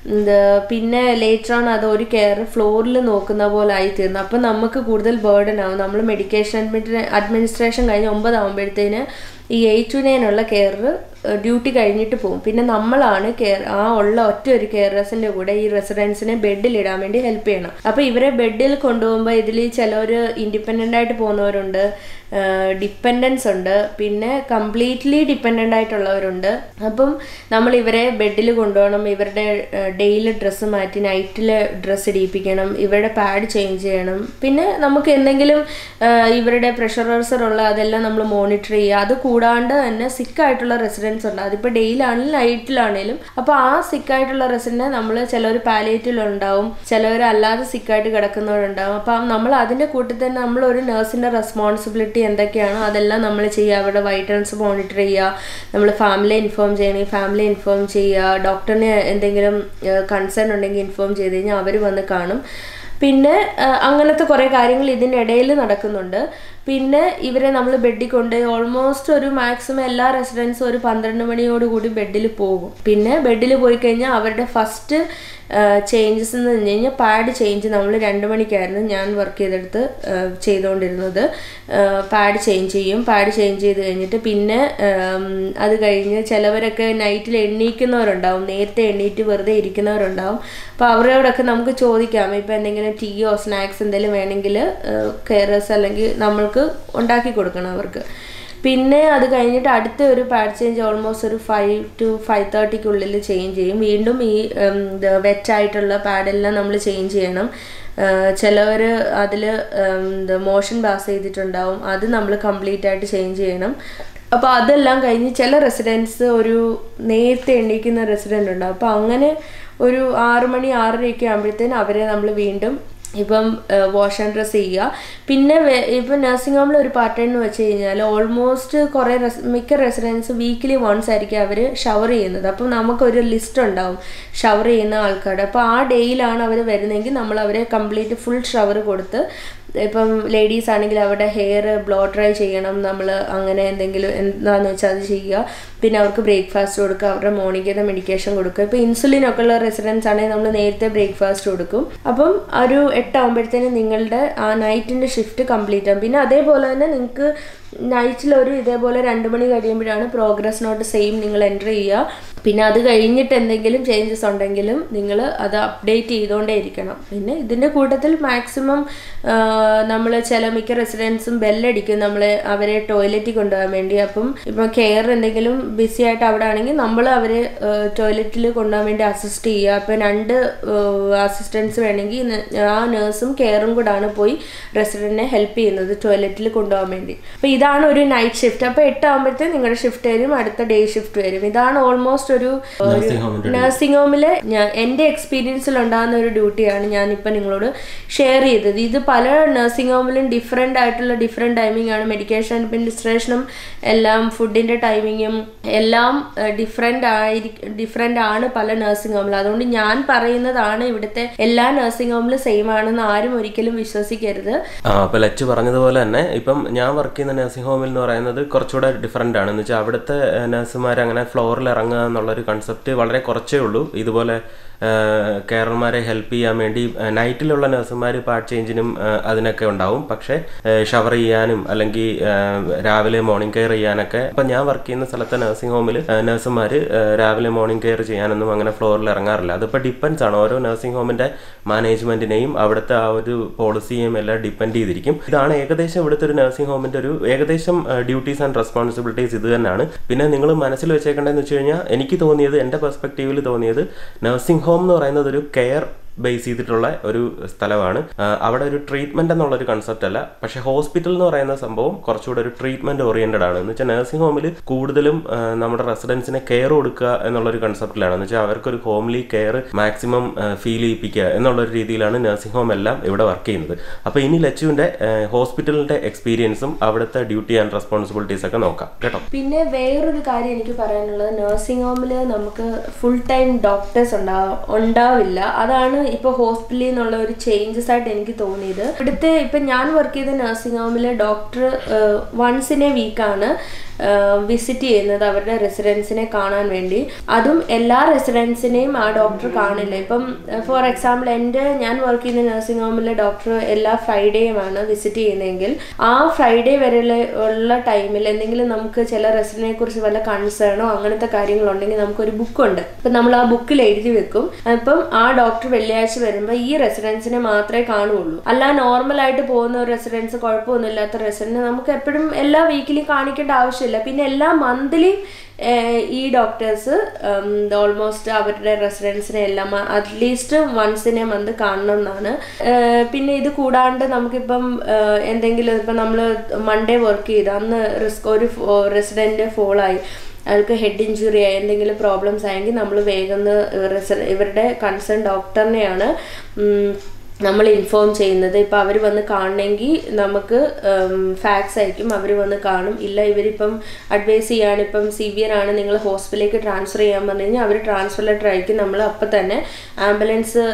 പിന്നെ ലേറ്റർ ഓൺ അത് ഒരു കെയർ ഫ്ലോറിൽ നോക്കുന്ന പോലെ ആയിത്തീർന്നു അപ്പം നമുക്ക് കൂടുതൽ ബേർഡൻ ആവും നമ്മൾ മെഡിക്കേഷൻ അഡ്മിറ്റ് അഡ്മിനിസ്ട്രേഷൻ കഴിഞ്ഞ് ഒമ്പതാകുമ്പോഴത്തേന് ഈ എയ്റ്റ് ടു നയൻ ഉള്ള കെയർ ഡ്യൂട്ടി കഴിഞ്ഞിട്ട് പോകും പിന്നെ നമ്മളാണ് കെയർ ആ ഉള്ള ഒറ്റ ഒരു കെയറേഴ്സിൻ്റെ കൂടെ ഈ റെസിഡൻസിനെ ബെഡിൽ ഇടാൻ വേണ്ടി ഹെൽപ്പ് ചെയ്യണം അപ്പോൾ ഇവരെ ബെഡിൽ കൊണ്ടുപോകുമ്പോൾ ഇതിൽ ചിലവർ ഇൻഡിപെൻഡൻ്റ് ആയിട്ട് പോകുന്നവരുണ്ട് ഡിപ്പെൻഡൻസ് ഉണ്ട് പിന്നെ കംപ്ലീറ്റ്ലി ഡിപ്പെൻഡൻ്റ് ആയിട്ടുള്ളവരുണ്ട് അപ്പം നമ്മൾ ഇവരെ ബെഡിൽ കൊണ്ടുപോകണം ഇവരുടെ ഡെയിലി ഡ്രസ്സ് മാറ്റി നൈറ്റിൽ ഡ്രസ്സ് ഇടിയിപ്പിക്കണം ഇവരുടെ പാഡ് ചേഞ്ച് ചെയ്യണം പിന്നെ നമുക്ക് എന്തെങ്കിലും ഇവരുടെ പ്രഷറൈസർ ഉള്ള അതെല്ലാം നമ്മൾ മോണിറ്റർ ചെയ്യുക അത് കൂടാണ്ട് തന്നെ സിക്കായിട്ടുള്ള റെസിഡൻസ് ഉണ്ട് അതിപ്പോൾ ഡെയിലാണെങ്കിലും നൈറ്റിലാണെങ്കിലും അപ്പോൾ ആ സിക്കായിട്ടുള്ള റെസിഡൻറ്റ് നമ്മൾ ചിലവർ പാലിയേറ്റീവിലുണ്ടാവും ചിലവർ അല്ലാതെ സിക്കായിട്ട് കിടക്കുന്നവരുണ്ടാവും അപ്പം നമ്മൾ അതിൻ്റെ കൂട്ടത്തിൽ തന്നെ നമ്മൾ ഒരു നേഴ്സിൻ്റെ റെസ്പോൺസിബിലിറ്റി എന്തൊക്കെയാണോ അതെല്ലാം നമ്മൾ ചെയ്യുക അവരുടെ വൈറ്റൽസ് മോണിറ്റർ ചെയ്യുക നമ്മൾ ഫാമിലി ഇൻഫോം ചെയ്യണമെങ്കിൽ ഫാമിലി ഇൻഫോം ചെയ്യുക ഡോക്ടറിന് എന്തെങ്കിലും കൺസേൺ ഉണ്ടെങ്കിൽ ഇൻഫോം ചെയ്ത് കഴിഞ്ഞാൽ അവർ വന്ന് കാണും പിന്നെ അങ്ങനത്തെ കുറേ കാര്യങ്ങൾ ഇതിനിടയിൽ നടക്കുന്നുണ്ട് പിന്നെ ഇവരെ നമ്മൾ ബെഡിൽ കൊണ്ട് ഓൾമോസ്റ്റ് ഒരു മാക്സിമം എല്ലാ റെസിഡൻസും ഒരു പന്ത്രണ്ട് മണിയോടുകൂടി ബെഡിൽ പോകും പിന്നെ ബെഡിൽ പോയി കഴിഞ്ഞാൽ അവരുടെ ഫസ്റ്റ് ചേഞ്ചസ് എന്ന് പറഞ്ഞു കഴിഞ്ഞാൽ പാഡ് ചേഞ്ച് നമ്മൾ രണ്ട് മണിക്കായിരുന്നു ഞാൻ വർക്ക് ചെയ്തെടുത്ത് ചെയ്തുകൊണ്ടിരുന്നത് പാഡ് ചേഞ്ച് ചെയ്യും പാഡ് ചേഞ്ച് ചെയ്ത് കഴിഞ്ഞിട്ട് പിന്നെ അത് കഴിഞ്ഞ് ചിലവരൊക്കെ നൈറ്റിൽ എണ്ണീക്കുന്നവരുണ്ടാവും നേരത്തെ എണ്ണീറ്റ് വെറുതെ ഇരിക്കുന്നവരുണ്ടാവും അപ്പോൾ അവരോടൊക്കെ നമുക്ക് ചോദിക്കാം ഇപ്പോൾ എന്തെങ്കിലും ടീയോ സ്നാക്സ് എന്തെങ്കിലും വേണമെങ്കിൽ കെയറേഴ്സ് അല്ലെങ്കിൽ നമ്മൾക്ക് ഉണ്ടാക്കി കൊടുക്കണം അവർക്ക് പിന്നെ അത് കഴിഞ്ഞിട്ട് അടുത്ത ഒരു പാഡ് ചേഞ്ച് ഓൾമോസ്റ്റ് ഒരു ഫൈവ് ടു ഫൈവ് തേർട്ടിക്കുള്ളിൽ ചേഞ്ച് ചെയ്യും വീണ്ടും ഈ വെറ്റായിട്ടുള്ള പാഡെല്ലാം നമ്മൾ ചേഞ്ച് ചെയ്യണം ചിലവർ അതിൽ എന്താ മോഷൻ പാസ് ചെയ്തിട്ടുണ്ടാവും അത് നമ്മൾ കംപ്ലീറ്റ് ആയിട്ട് ചേഞ്ച് ചെയ്യണം അപ്പോൾ അതെല്ലാം കഴിഞ്ഞ് ചില റെസിഡൻസ് ഒരു നേരത്തെ എണീക്കുന്ന റെസിഡൻ്റ് ഉണ്ടാവും അപ്പോൾ അങ്ങനെ ഒരു ആറ് മണി ആറരയൊക്കെ ആകുമ്പോഴത്തേന് അവരെ നമ്മൾ വീണ്ടും ഇപ്പം വാഷ് ആൻഡ് ഡ്രസ് ചെയ്യുക പിന്നെ ഇപ്പം നഴ്സിംഗ് ഹോമിൽ ഒരു പാറ്റേൺ എന്ന് വെച്ച് കഴിഞ്ഞാൽ ഓൾമോസ്റ്റ് കുറേ റെസ് മിക്ക റെസിഡൻസ് വീക്കിലി വൺസ് ആയിരിക്കും അവർ ഷവർ ചെയ്യുന്നത് അപ്പം നമുക്കൊരു ലിസ്റ്റ് ഉണ്ടാവും ഷവർ ചെയ്യുന്ന ആൾക്കാരുടെ അപ്പോൾ ആ ഡേയിലാണ് അവർ വരുന്നതെങ്കിൽ നമ്മൾ അവരെ കംപ്ലീറ്റ് ഫുൾ ഷവർ കൊടുത്ത് ഇപ്പം ലേഡീസ് ആണെങ്കിൽ അവരുടെ ഹെയർ ബ്ലോ ഡ്രൈ ചെയ്യണം നമ്മൾ അങ്ങനെ എന്തെങ്കിലും എന്താണെന്ന് വെച്ചാൽ അത് ചെയ്യുക പിന്നെ അവർക്ക് ബ്രേക്ക്ഫാസ്റ്റ് കൊടുക്കുക അവരുടെ മോർണിംഗത്തെ മെഡിക്കേഷൻ കൊടുക്കുക ഇപ്പോൾ ഇൻസുലിൻ ഒക്കെ ഉള്ള റെസിഡൻസ് ആണെങ്കിൽ നമ്മൾ നേരത്തെ ബ്രേക്ക്ഫാസ്റ്റ് കൊടുക്കും അപ്പം ഒരു എട്ടാകുമ്പോഴത്തേനും നിങ്ങളുടെ ആ നൈറ്റിൻ്റെ ഷിഫ്റ്റ് കംപ്ലീറ്റ് ആകും പിന്നെ അതേപോലെ തന്നെ നിങ്ങൾക്ക് നൈറ്റിലൊരു ഇതേപോലെ രണ്ട് മണി കഴിയുമ്പോഴാണ് പ്രോഗ്രസ് നോട്ട് സെയിം നിങ്ങൾ എൻ്റർ ചെയ്യുക പിന്നെ അത് കഴിഞ്ഞിട്ട് എന്തെങ്കിലും ചേഞ്ചസ് ഉണ്ടെങ്കിലും നിങ്ങൾ അത് അപ്ഡേറ്റ് ചെയ്തുകൊണ്ടേ ഇരിക്കണം പിന്നെ ഇതിൻ്റെ കൂട്ടത്തിൽ മാക്സിമം നമ്മൾ ചില മിക്ക റെസിഡൻസും ബെല്ലടിക്കും നമ്മൾ അവരെ ടോയ്ലറ്റിൽ കൊണ്ടുപോകാൻ വേണ്ടി അപ്പം ഇപ്പം കെയർ എന്തെങ്കിലും ബിസി ആയിട്ട് അവിടെ ആണെങ്കിൽ നമ്മൾ അവരെ ടോയ്ലറ്റിൽ കൊണ്ടുപോകാൻ വേണ്ടി അസിസ്റ്റ് ചെയ്യുക അപ്പം രണ്ട് അസിസ്റ്റൻസ് വേണമെങ്കിൽ ന- ആ നേഴ്സും കെയറും കൂടാണ് പോയി റെസിഡൻറ്റിനെ ഹെൽപ്പ് ചെയ്യുന്നത് ടോയ്ലറ്റിൽ കൊണ്ടുപോകാൻ വേണ്ടി അപ്പം ഇതാണ് ഒരു നൈറ്റ് ഷിഫ്റ്റ് അപ്പോൾ എട്ടാകുമ്പോഴത്തെ നിങ്ങളുടെ ഷിഫ്റ്റ് വരും അടുത്ത ഡേ ഷിഫ്റ്റ് വരും ഇതാണ് ഓൾമോസ്റ്റ് ഒരു Nursing home ന്റെ നഴ്സിംഗ് ഹോമിൽ ഞാൻ എൻ്റെ എക്സ്പീരിയൻസിൽ ഉണ്ടാകുന്ന ഒരു ഡ്യൂട്ടിയാണ് ഞാനിപ്പോൾ നിങ്ങളോട് ഷെയർ ചെയ്തത് ഇത് പല നഴ്സിംഗ് ഹോമിലും ഡിഫറെൻ്റ് ആയിട്ടുള്ള ഡിഫറെൻറ്റ് ടൈമിംഗ് ആണ് മെഡിക്കേഷൻ അഡ്മിനിസ്ട്രേഷനും എല്ലാം ഫുഡിൻ്റെ ടൈമിങ്ങും എല്ലാം ഡിഫറെൻ്റ് ആയിരിക്കും ഡിഫറെൻ്റ് ആണ് പല നഴ്സിംഗ് ഹോമിലും അതുകൊണ്ട് ഞാൻ പറയുന്നതാണ് ഇവിടുത്തെ എല്ലാ നഴ്സിംഗ് ഹോമിലും സെയിം ആണെന്ന് ആരും ഒരിക്കലും വിശ്വസിക്കരുത് ആ അപ്പോൾ ലച്ച് പറഞ്ഞതുപോലെ തന്നെ ഇപ്പം ഞാൻ വർക്ക് ചെയ്യുന്ന നഴ്സിംഗ് ഹോമിൽ എന്ന് പറയുന്നത് കുറച്ചുകൂടെ ഡിഫറെൻ്റ് ആണ് എന്ന് വെച്ചാൽ അവിടുത്തെ നഴ്സുമാർ അങ്ങനെ ഫ്ലോറിൽ ഇറങ്ങുക എന്നുള്ളൊരു കൺസെപ്റ്റ് വളരെ കുറച്ചേ ഉള്ളൂ ഇതുപോലെ കെയർമാരെ ഹെൽപ്പ് ചെയ്യാൻ വേണ്ടി നൈറ്റിലുള്ള നഴ്സുമാർ പാർട്ട് ചേഞ്ചിനും അതിനൊക്കെ ഉണ്ടാവും പക്ഷേ ഷവർ ചെയ്യാനും അല്ലെങ്കിൽ രാവിലെ മോർണിംഗ് കെയർ ചെയ്യാനൊക്കെ ഇപ്പം ഞാൻ വർക്ക് ചെയ്യുന്ന സ്ഥലത്തെ നഴ്സിംഗ് ഹോമിൽ നഴ്സുമാർ രാവിലെ മോർണിംഗ് കെയർ ചെയ്യാനൊന്നും അങ്ങനെ ഫ്ലോറിൽ ഇറങ്ങാറില്ല അതിപ്പോൾ ഡിപ്പെൻസ് ആണ് ഓരോ നഴ്സിംഗ് ഹോമിൻ്റെ മാനേജ്മെൻറ്റിനെയും അവിടുത്തെ ആ ഒരു പോളിസിയെയും എല്ലാം ഡിപ്പെൻഡ് ചെയ്തിരിക്കും ഇതാണ് ഏകദേശം ഇവിടുത്തെ ഒരു നഴ്സിംഗ് ഹോമിൻ്റെ ഒരു ഏകദേശം ഡ്യൂട്ടീസ് ആൻഡ് റെസ്പോൺസിബിലിറ്റീസ് ഇത് തന്നെയാണ് പിന്നെ നിങ്ങൾ മനസ്സിൽ വെച്ചേക്കേണ്ടതെന്ന് വെച്ച് കഴിഞ്ഞാൽ എനിക്ക് തോന്നിയത് എൻ്റെ പെർസ്പെക്റ്റീവിൽ തോന്നിയത് നഴ്സിംഗ് ഹോം എന്ന് പറയുന്നത് ഒരു കെയർ ബേസ് ചെയ്തിട്ടുള്ള ഒരു സ്ഥലമാണ് ആ, അവിടെ ഒരു ട്രീറ്റ്മെന്റ് എന്നുള്ള ഒരു കൺസെപ്റ്റ് അല്ല പക്ഷെ ഹോസ്പിറ്റൽ എന്ന് പറയുന്ന സംഭവം കുറച്ചുകൂടെ ഒരു ട്രീറ്റ്മെന്റ് ഓറിയന്റഡ് ആണ് എന്ന് വെച്ചാൽ നഴ്സിംഗ് ഹോമിൽ കൂടുതലും ആ, നമ്മുടെ റെസിഡൻസിനെ കെയർ കൊടുക്കുക എന്നുള്ള ഒരു കൺസെപ്റ്റിലാണ് എന്ന് വെച്ചാൽ അവർക്കൊരു ഹോംലി കെയർ മാക്സിമം ഫീൽ ചെയ്യിപ്പിക്കുക എന്നുള്ള ഒരു രീതിയിലാണ് നഴ്സിംഗ് ഹോം എല്ലാം ഇവിടെ വർക്ക് ചെയ്യുന്നത് അപ്പോൾ ഇനി ലച്ചുവിന്റെ ഹോസ്പിറ്റലിന്റെ എക്സ്പീരിയൻസും അവിടുത്തെ ഡ്യൂട്ടി ആൻഡ് റെസ്പോൺസിബിലിറ്റീസ് ഒക്കെ നോക്കാം കേട്ടോ പിന്നെ വേറൊരു കാര്യം എനിക്ക് പറയാനുള്ളത് നഴ്സിംഗ് ഹോമിൽ നമുക്ക് ഫുൾ ടൈം ഡോക്ടേഴ്സ് ഉണ്ടാവും ഉണ്ടാവില്ല അതാണ് ഇപ്പോൾ ഹോസ്പിറ്റലിൽ നിന്നുള്ള ഒരു ചേഞ്ചസ് ആയിട്ട് എനിക്ക് തോന്നിയത് ഇവിടുത്തെ ഇപ്പം ഞാൻ വർക്ക് ചെയ്ത നഴ്സിംഗ് ഹോമിൽ ഡോക്ടർ വൺസ് ഇൻ എ വീക്കാണ് വിസിറ്റ് ചെയ്യുന്നത് അവരുടെ റെസിഡൻസിനെ കാണാൻ വേണ്ടി അതും എല്ലാ റെസിഡൻസിനെയും ആ ഡോക്ടർ കാണില്ല ഇപ്പം ഫോർ എക്സാമ്പിൾ എൻ്റെ ഞാൻ വർക്ക് ചെയ്യുന്ന നഴ്സിംഗ് ഹോമിലെ ഡോക്ടർ എല്ലാ ഫ്രൈഡേയുമാണ് വിസിറ്റ് ചെയ്യുന്നതെങ്കിൽ ആ ഫ്രൈഡേ വരെ ഉള്ള ടൈമിൽ എന്തെങ്കിലും നമുക്ക് ചില റെസിഡന്റിനെ കുറിച്ച് വല്ല കൺസേണോ അങ്ങനത്തെ കാര്യങ്ങളുണ്ടെങ്കിൽ നമുക്കൊരു ബുക്കുണ്ട് അപ്പം നമ്മൾ ആ ബുക്കിൽ എഴുതി വെക്കും അപ്പം ആ ഡോക്ടർ വെള്ളിയാഴ്ച വരുമ്പോൾ ഈ റെസിഡൻസിനെ മാത്രമേ കാണുകയുള്ളൂ അല്ല നോർമൽ ആയിട്ട് പോകുന്ന ഒരു റെസിഡൻസ് കുഴപ്പമൊന്നും ഇല്ലാത്ത റെസിഡന്റ് നമുക്ക് എപ്പോഴും എല്ലാ വീക്കിലും കാണിക്കേണ്ട ആവശ്യമില്ല പിന്നെ എല്ലാ മന്ത്ലി ഈ ഡോക്ടേഴ്സ് ഓൾമോസ്റ്റ് അവരുടെ റെസിഡൻസിനെ എല്ലാം at least once in a month കാണണം എന്നാണ് ഏഹ് പിന്നെ ഇത് കൂടാണ്ട് നമുക്കിപ്പം ഏഹ് എന്തെങ്കിലും ഇപ്പം നമ്മൾ മൺഡേ വർക്ക് ചെയ്ത് അന്ന് റിസ്ക് ഒരു റെസിഡൻറ്റ് ഫോളായി അയാൾക്ക് ഹെഡ് ഇഞ്ചുറി ആയി എന്തെങ്കിലും പ്രോബ്ലംസ് ആയെങ്കിൽ നമ്മൾ വേഗം റെസ- ഇവരുടെ കൺസേൺ ഡോക്ടറിനെയാണ് ഉം, നമ്മൾ ഇൻഫോം ചെയ്യുന്നത് ഇപ്പം അവർ വന്ന് കാണണമെങ്കിൽ നമുക്ക് ഫാക്സ് അയക്കും അവർ വന്ന് കാണും ഇല്ല ഇവരിപ്പം അഡ്വൈസ് ചെയ്യാണ് ഇപ്പം സിവിയർ ആണ് നിങ്ങൾ ഹോസ്പിറ്റലിലേക്ക് ട്രാൻസ്ഫർ ചെയ്യാൻ പറഞ്ഞു കഴിഞ്ഞാൽ അവർ ട്രാൻസ്ഫർ ലെറ്റർ അയക്കും നമ്മൾ അപ്പം തന്നെ ആംബുലൻസ്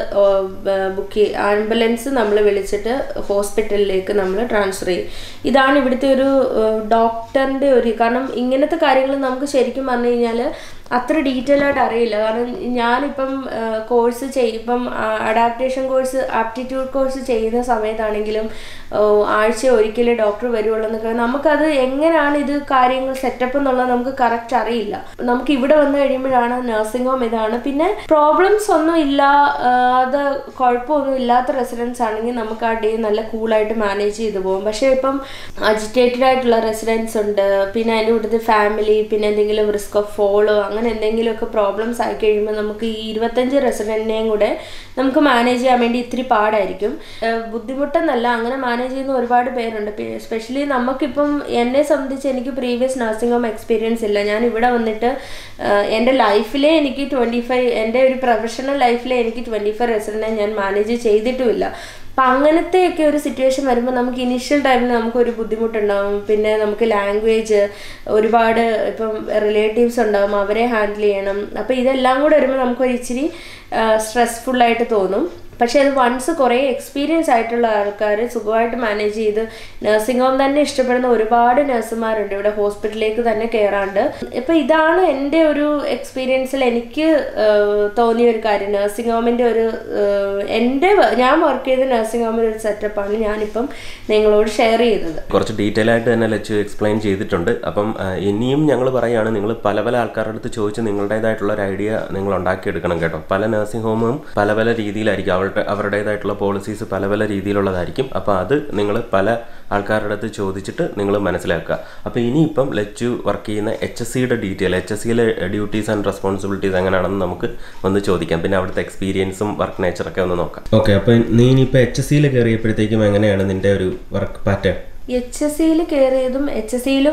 ബുക്ക് ആംബുലൻസ് നമ്മൾ വിളിച്ചിട്ട് ഹോസ്പിറ്റലിലേക്ക് നമ്മൾ ട്രാൻസ്ഫർ ചെയ്യും ഇതാണ് ഇവിടുത്തെ ഒരു ഡോക്ടറിൻ്റെ ഒരു കാരണം ഇങ്ങനത്തെ കാര്യങ്ങൾ നമുക്ക് ശരിക്കും പറഞ്ഞു കഴിഞ്ഞാൽ അത്ര ഡീറ്റെയിൽ ആയിട്ട് അറിയില്ല കാരണം ഞാനിപ്പം കോഴ്സ് ചെയ്യും ഇപ്പം അഡാപ്റ്റേഷൻ കോഴ്സ് ആപ്റ്റിറ്റ്യൂഡ് കോഴ്സ് ചെയ്യുന്ന സമയത്താണെങ്കിലും ആ, ആഴ്ച ഒരിക്കലേ ഡോക്ടർ വരുവുള്ളൂ എന്നൊക്കെ നമുക്കത് എങ്ങനെയാണ് ഇത് കാര്യങ്ങൾ സെറ്റപ്പ് എന്നുള്ളത് നമുക്ക് കറക്റ്റ് അറിയില്ല നമുക്ക് ഇവിടെ വന്നു കഴിയുമ്പോഴാണ് നഴ്സിംഗ് ഹോം ഇതാണ് പിന്നെ പ്രോബ്ലംസ് ഒന്നും ഇല്ല ആ, അത് കുഴപ്പമൊന്നും ഇല്ലാത്ത റെസിഡൻസ് ആണെങ്കിൽ നമുക്ക് ആ ഡേ നല്ല കൂളായിട്ട് മാനേജ് ചെയ്തു പോകും പക്ഷേ ഇപ്പം അജിറ്റേറ്റഡ് ആയിട്ടുള്ള റെസിഡൻസ് ഉണ്ട് പിന്നെ അതിൻ്റെ കൂട്ടത്തിൽ ഫാമിലി പിന്നെ എന്തെങ്കിലും റിസ്ക് ഓഫ് ഫോളോ അങ്ങനെ എന്തെങ്കിലുമൊക്കെ പ്രോബ്ലംസ് ആയി കഴിയുമ്പോൾ നമുക്ക് ഈ ഇരുപത്തഞ്ച് റെസിഡൻറ്റിനെയും കൂടെ നമുക്ക് മാനേജ് ചെയ്യാൻ വേണ്ടി ഇത്തിരി പാടായിരിക്കും ഏഹ് ബുദ്ധിമുട്ടെന്നല്ല അങ്ങനെ മാനേജ് ചെയ്യുന്ന ഒരുപാട് പേരുണ്ട് സ്പെഷ്യലി നമുക്കിപ്പം എന്നെ സംബന്ധിച്ച് എനിക്ക് പ്രീവിയസ് നഴ്സിംഗ് ഹോം എക്സ്പീരിയൻസ് ഇല്ല ഞാൻ ഇവിടെ വന്നിട്ട് ഏഹ് എൻ്റെ ലൈഫിലെ എനിക്ക് ട്വൻറ്റി ഫൈവ് എൻ്റെ ഒരു പ്രൊഫഷണൽ ലൈഫിലെ എനിക്ക് ട്വൻറ്റി ഫൈവ് റെസിഡൻറ്റിനെ ഞാൻ മാനേജ് ചെയ്തിട്ടുമില്ല അപ്പം അങ്ങനത്തെയൊക്കെ ഒരു സിറ്റുവേഷൻ വരുമ്പോൾ നമുക്ക് ഇനിഷ്യൽ ടൈമിൽ നമുക്കൊരു ബുദ്ധിമുട്ടുണ്ടാവും പിന്നെ നമുക്ക് ലാംഗ്വേജ് ഒരുപാട് ഇപ്പം റിലേറ്റീവ്സ് ഉണ്ടാവും അവരെ ഹാൻഡിൽ ചെയ്യണം അപ്പോൾ ഇതെല്ലാം കൂടെ വരുമ്പോൾ നമുക്കൊരു ഇച്ചിരി സ്ട്രെസ്ഫുള്ളായിട്ട് തോന്നും പക്ഷേ അത് വൺസ് കുറേ എക്സ്പീരിയൻസ് ആയിട്ടുള്ള ആൾക്കാർ സുഖമായിട്ട് മാനേജ് ചെയ്ത് നഴ്സിംഗ് ഹോം തന്നെ ഇഷ്ടപ്പെടുന്ന ഒരുപാട് നഴ്സുമാരുണ്ട് ഇവിടെ ഹോസ്പിറ്റലിലേക്ക് തന്നെ കയറാണ്ട് ഇപ്പം ഇതാണ് എൻ്റെ ഒരു എക്സ്പീരിയൻസിൽ എനിക്ക് ആഹ്, തോന്നിയ ഒരു കാര്യം നഴ്സിംഗ് ഹോമിൻ്റെ ഒരു ആഹ്, എൻ്റെ വ- ഞാൻ വർക്ക് ചെയ്ത നഴ്സിംഗ് ഹോമിൻ്റെ ഒരു സെറ്റപ്പാണ് ഞാനിപ്പം നിങ്ങളോട് ഷെയർ ചെയ്തത് കുറച്ച് ഡീറ്റെയിൽ ആയിട്ട് തന്നെ ലച്ചു എക്സ്പ്ലെയിൻ ചെയ്തിട്ടുണ്ട് അപ്പം ആ, ഇനിയും ഞങ്ങൾ പറയുകയാണ് നിങ്ങൾ പല പല ആൾക്കാരുടെ അടുത്ത് ചോദിച്ച് നിങ്ങളുടേതായിട്ടുള്ള ഒരു ഐഡിയ നിങ്ങൾ ഉണ്ടാക്കിയെടുക്കണം കേട്ടോ പല നഴ്സിംഗ് ഹോമും പല പല രീതിയിലായിരിക്കും അവരുടെ അവരുടേതായിട്ടുള്ള പോളിസീസ് പല പല രീതിയിലുള്ളതായിരിക്കും അപ്പോൾ അത് നിങ്ങൾ പല ആൾക്കാരുടെ അടുത്ത് ചോദിച്ചിട്ട് നിങ്ങൾ മനസ്സിലാക്കുക അപ്പോൾ ഇനിയിപ്പം ലച്ചു വർക്ക് ചെയ്യുന്ന എച്ച് എസ് സിയുടെ ഡീറ്റെയിൽ എച്ച് എസ് സിയിലെ ഡ്യൂട്ടീസ് ആൻഡ് റെസ്പോൺസിബിലിറ്റീസ് എങ്ങനെയാണെന്ന് നമുക്ക് ഒന്ന് ചോദിക്കാം പിന്നെ അവിടുത്തെ എക്സ്പീരിയൻസും വർക്ക് നേച്ചറൊക്കെ ഒന്ന് നോക്കാം ഓക്കെ അപ്പോൾ നീ ഇനിയിപ്പോൾ എച്ച് എസ് സിയിൽ കയറിയപ്പോഴത്തേക്കും എങ്ങനെയാണ് നിന്റെ ഒരു വർക്ക് പാറ്റേൺ എച്ച് എസ് സിയിൽ കയറിയതും എച്ച് എസ് സിയിലും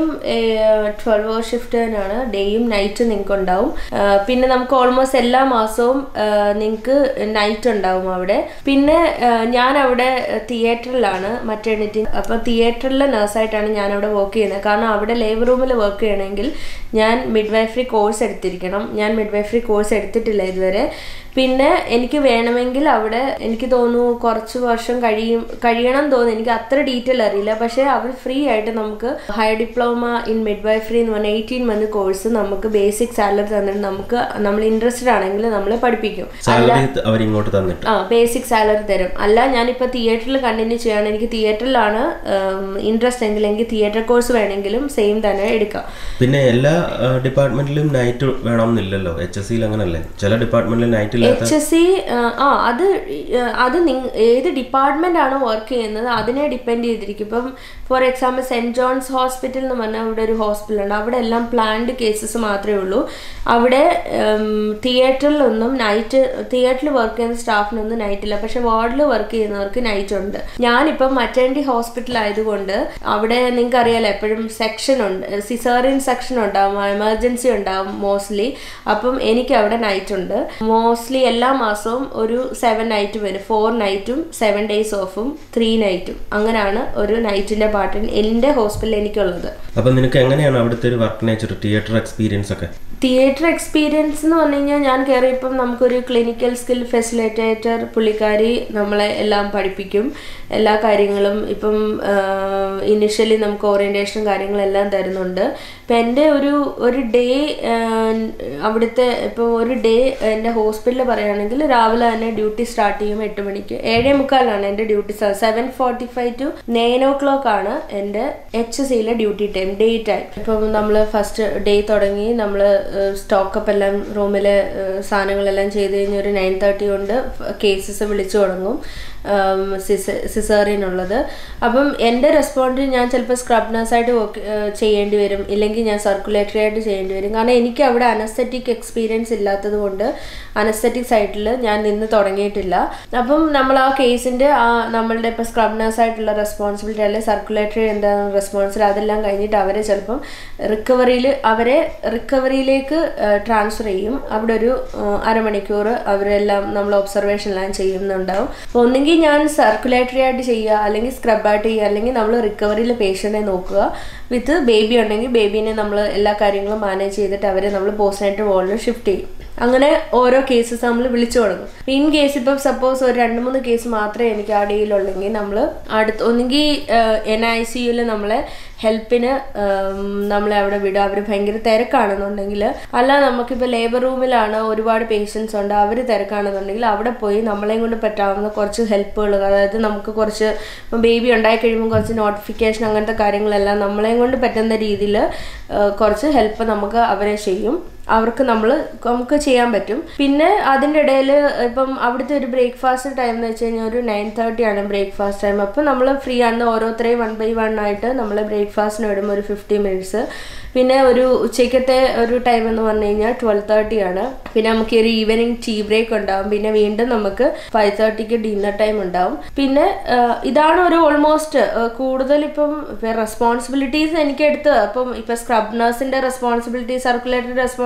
ട്വൽവ് അവർ ഷിഫ്റ്റ് തന്നെയാണ് ഡേയും നൈറ്റും നിങ്ങൾക്ക് ഉണ്ടാവും ആ, പിന്നെ നമുക്ക് ഓൾമോസ്റ്റ് എല്ലാ മാസവും നിങ്ങൾക്ക് നൈറ്റ് ഉണ്ടാവും അവിടെ പിന്നെ ആ, ഞാൻ അവിടെ തിയേറ്ററിലാണ് മറ്റേണിറ്റി അപ്പോൾ തിയേറ്ററിലെ നഴ്സായിട്ടാണ് ഞാൻ അവിടെ വർക്ക് ചെയ്യുന്നത് കാരണം അവിടെ ലേബർ റൂമിൽ വർക്ക് ചെയ്യണമെങ്കിൽ ഞാൻ മിഡ്വൈഫറി കോഴ്സ് എടുത്തിരിക്കണം ഞാൻ മിഡ്വൈഫറി കോഴ്സ് എടുത്തിട്ടില്ല ഇതുവരെ പിന്നെ എനിക്ക് വേണമെങ്കിൽ അവിടെ എനിക്ക് തോന്നുന്നു കുറച്ച് വർഷം കഴിയും കഴിയണം തോന്നുന്നു എനിക്ക് അത്ര ഡീറ്റെയിൽ അറിയില്ല പക്ഷേ അവർ ഫ്രീ ആയിട്ട് നമുക്ക് ഹയർ ഡിപ്ലോമ ഇൻ മിഡ്വൈഫറി എന്ന് പറഞ്ഞ എയ്റ്റീൻ മന്ത് കോഴ്സ് നമുക്ക് ബേസിക് സാലറി തന്നിട്ട് നമുക്ക് നമ്മൾ ഇൻട്രസ്റ്റഡ് ആണെങ്കിൽ നമ്മളെ പഠിപ്പിക്കും സാലറി അവരിങ്ങോട്ട് തന്നിട്ട് ആ ബേസിക് സാലറി തരും അല്ല ഞാനിപ്പോൾ തിയേറ്ററിൽ കണ്ടിന്യൂ ചെയ്യാണ് എനിക്ക് തിയേറ്ററിലാണ് ഇൻട്രസ്റ്റ് എങ്കിൽ എനിക്ക് തിയേറ്റർ കോഴ്സ് വേണമെങ്കിലും സെയിം തന്നെ എടുക്കാം പിന്നെ എല്ലാ ഡിപ്പാർട്ട്മെന്റിലും നൈറ്റ് വേണമെന്നില്ലല്ലോ എച്ച് എസ് സിയിൽ അങ്ങനല്ലേ ചില ഡിപ്പാർട്ട്മെന്റിൽ നൈറ്റ് ഇല്ലാത്ത എച്ച് എസ് സി ആ അത് ആ, അത് നിങ് ഏത് ഡിപ്പാർട്ട്മെന്റ് ആണ് വർക്ക് ചെയ്യുന്നത് അതിനെ ഡിപ്പെൻഡ് ചെയ്തിരിക്കും ഇപ്പം for example Saint John's hospital എന്ന് പറഞ്ഞാൽ ഇവിടെ ഒരു ഹോസ്പിറ്റൽ ഉണ്ട് അവിടെ എല്ലാം പ്ലാൻഡ് കേസസ് മാത്രമേ ഉള്ളൂ അവിടെ തിയേറ്ററിലൊന്നും നൈറ്റ് തിയേറ്ററിൽ വർക്ക് ചെയ്യുന്ന സ്റ്റാഫിനൊന്നും നൈറ്റ് ഇല്ല പക്ഷെ വാർഡിൽ വർക്ക് ചെയ്യുന്നവർക്ക് നൈറ്റ് ഉണ്ട് ഞാനിപ്പം മറ്റേണ്ടി ഹോസ്പിറ്റൽ ആയതുകൊണ്ട് അവിടെ നിങ്ങൾക്ക് അറിയാലോ എപ്പോഴും സെക്ഷൻ ഉണ്ട് സിസേറിയൻ സെക്ഷൻ ഉണ്ടാവും എമർജൻസി ഉണ്ടാവും മോസ്റ്റ്ലി അപ്പം എനിക്ക് അവിടെ നൈറ്റ് ഉണ്ട് മോസ്റ്റ്ലി എല്ലാ മാസവും ഒരു സെവൻ നൈറ്റ് വരും ഫോർ നൈറ്റും സെവൻ ഡേയ്സ് ഓഫും ത്രീ നൈറ്റും അങ്ങനെയാണ് ഒരു നൈറ്റിന്റെ പാറ്റേൺ എൻ്റെ ഹോസ്പിറ്റലിൽ എനിക്കുള്ളത് അപ്പൊ നിനക്ക് എങ്ങനെയാണ് അവിടുത്തെ ഒരു വർക്ക് നേച്ചർ തിയേറ്റർ എക്സ്പീരിയൻസ് ഒക്കെ തിയേറ്റർ എക്സ്പീരിയൻസ് എന്ന് പറഞ്ഞു കഴിഞ്ഞാൽ ഞാൻ കയറിയപ്പം നമുക്കൊരു ക്ലിനിക്കൽ സ്കിൽ ഫെസിലിറ്റേറ്റർ പുള്ളിക്കാരി നമ്മളെ എല്ലാം പഠിപ്പിക്കും എല്ലാ കാര്യങ്ങളും ഇപ്പം ഇനിഷ്യലി നമുക്ക് ഓറിയൻറ്റേഷനും കാര്യങ്ങളെല്ലാം തരുന്നുണ്ട് ഇപ്പം എൻ്റെ ഒരു ഒരു ഡേ അവിടുത്തെ ഇപ്പോൾ ഒരു ഡേ എൻ്റെ ഹോസ്പിറ്റലിൽ പറയുകയാണെങ്കിൽ രാവിലെ തന്നെ ഡ്യൂട്ടി സ്റ്റാർട്ട് ചെയ്യും എട്ട് മണിക്ക് ഏഴേ മുക്കാലാണ് എൻ്റെ duty seven forty five to nine o'clock ആണ് എൻ്റെ എച്ച് സിയിലെ ഡ്യൂട്ടി ടൈം ഡേ ടൈം ഇപ്പം നമ്മൾ ഫസ്റ്റ് ഡേ തുടങ്ങി നമ്മൾ സ്റ്റോക്കപ്പ് എല്ലാം റൂമിലെ സാധനങ്ങളെല്ലാം ചെയ്ത് കഴിഞ്ഞ് ഒരു നയൻ തേർട്ടി കൊണ്ട് കേസസ് വിളിച്ചു തുടങ്ങും സിസേറിയനുള്ളത് അപ്പം എൻ്റെ റെസ്പോണ്ടിൽ ഞാൻ ചിലപ്പോൾ സ്ക്രബ് നഴ്സായിട്ട് വർക്ക് ചെയ്യേണ്ടി വരും ഇല്ലെങ്കിൽ ഞാൻ സർക്കുലേറ്ററി ആയിട്ട് ചെയ്യേണ്ടി വരും കാരണം എനിക്ക് അവിടെ അനസ്തറ്റിക് എക്സ്പീരിയൻസ് ഇല്ലാത്തത് കൊണ്ട് അനസ്തറ്റിക് സൈറ്റിൽ ഞാൻ നിന്ന് തുടങ്ങിയിട്ടില്ല അപ്പം നമ്മൾ ആ കേസിൻ്റെ ആ നമ്മളുടെ ഇപ്പോൾ സ്ക്രബ് നഴ്സായിട്ടുള്ള റെസ്പോൺസിബിലിറ്റി അല്ലെങ്കിൽ സർക്കുലേറ്ററി എന്താണ് റെസ്പോൺസിബിലിറ്റി അതെല്ലാം കഴിഞ്ഞിട്ട് അവരെ ചിലപ്പം റിക്കവറിയിൽ അവരെ റിക്കവറിയിലേക്ക് ട്രാൻസ്ഫർ ചെയ്യും അവിടെ ഒരു ആ, അരമണിക്കൂർ അവരെല്ലാം നമ്മൾ ഒബ്സർവേഷൻ എല്ലാം ചെയ്യുന്നുണ്ടാവും അപ്പോൾ ഒന്നെങ്കിൽ ഞാൻ സർക്കുലേറ്ററി ആയിട്ട് ചെയ്യുക അല്ലെങ്കിൽ സ്ക്രബായിട്ട് ചെയ്യുക അല്ലെങ്കിൽ നമ്മൾ റിക്കവറിയിൽ പേഷ്യൻറ്റിനെ നോക്കുക വിത്ത് ബേബി ഉണ്ടെങ്കിൽ ബേബീനെ നമ്മൾ എല്ലാ കാര്യങ്ങളും മാനേജ് ചെയ്തിട്ട് അവരെ നമ്മൾ പോസ്റ്റ്നൈറ്റ് വാർഡിൽ ഷിഫ്റ്റ് ചെയ്യും അങ്ങനെ ഓരോ കേസസ് നമ്മൾ വിളിച്ചു തുടങ്ങും ഇൻ കേസ് ഇപ്പം സപ്പോസ് ഒരു രണ്ട് മൂന്ന് കേസ് മാത്രമേ എനിക്ക് ആ ഡേയിലുള്ളെങ്കിൽ നമ്മൾ അടുത്ത് ഒന്നുകിൽ എൻ ഐ സിയുയിൽ നമ്മളെ ഹെൽപ്പിന് നമ്മളെ അവിടെ വിടുക അവർ ഭയങ്കര തിരക്കാണെന്നുണ്ടെങ്കിൽ അല്ല നമുക്കിപ്പോൾ ലേബർ റൂമിലാണ് ഒരുപാട് പേഷ്യൻസ് ഉണ്ട് അവർ തിരക്കാണെന്നുണ്ടെങ്കിൽ അവിടെ പോയി നമ്മളെയും കൊണ്ട് പറ്റാവുന്ന കുറച്ച് ഹെൽപ്പുകൾ അതായത് നമുക്ക് കുറച്ച് ഇപ്പം ബേബി ഉണ്ടായി കഴിയുമ്പോൾ കുറച്ച് നോട്ടിഫിക്കേഷൻ അങ്ങനത്തെ കാര്യങ്ങളെല്ലാം നമ്മളെയും കൊണ്ട് പറ്റുന്ന രീതിയിൽ കുറച്ച് ഹെൽപ്പ് നമുക്ക് അവരെ ചെയ്യും അവർക്ക് നമ്മൾ നമുക്ക് ചെയ്യാൻ പറ്റും പിന്നെ അതിൻ്റെ ഇടയിൽ ഇപ്പം അവിടുത്തെ ഒരു ബ്രേക്ക്ഫാസ്റ്റ് ടൈം എന്ന് വെച്ച് കഴിഞ്ഞാൽ ഒരു നയൻ തേർട്ടി ആണ് ബ്രേക്ക്ഫാസ്റ്റ് ടൈം അപ്പം നമ്മൾ ഫ്രീ ആണ് ഓരോരുത്തരെയും വൺ ബൈ വൺ ആയിട്ട് നമ്മൾ ബ്രേക്ക്ഫാസ്റ്റിന് വിടുമ്പോൾ ഒരു ഫിഫ്റ്റി മിനിറ്റ്സ് പിന്നെ ഒരു ഉച്ചയ്ക്കത്തെ ഒരു ടൈം എന്ന് പറഞ്ഞു കഴിഞ്ഞാൽ ട്വൽവ് തേർട്ടി ആണ് പിന്നെ നമുക്ക് ഒരു ഈവനിങ് ടീ ബ്രേക്ക് ഉണ്ടാവും പിന്നെ വീണ്ടും നമുക്ക് ഫൈവ് തേർട്ടിക്ക് ഡിന്നർ ടൈം ഉണ്ടാവും പിന്നെ ആ, ഇതാണ് ഒരു ഓൾമോസ്റ്റ് കൂടുതൽ ഇപ്പം റെസ്പോൺസിബിലിറ്റീസ് എനിക്ക് എടുത്ത് അപ്പം ഇപ്പം സ്ക്രബ് നഴ്സിൻ്റെ റെസ്പോൺസിബിലിറ്റി സർക്കുലേറ്ററി റെസ്പോൺസിബിലിറ്റി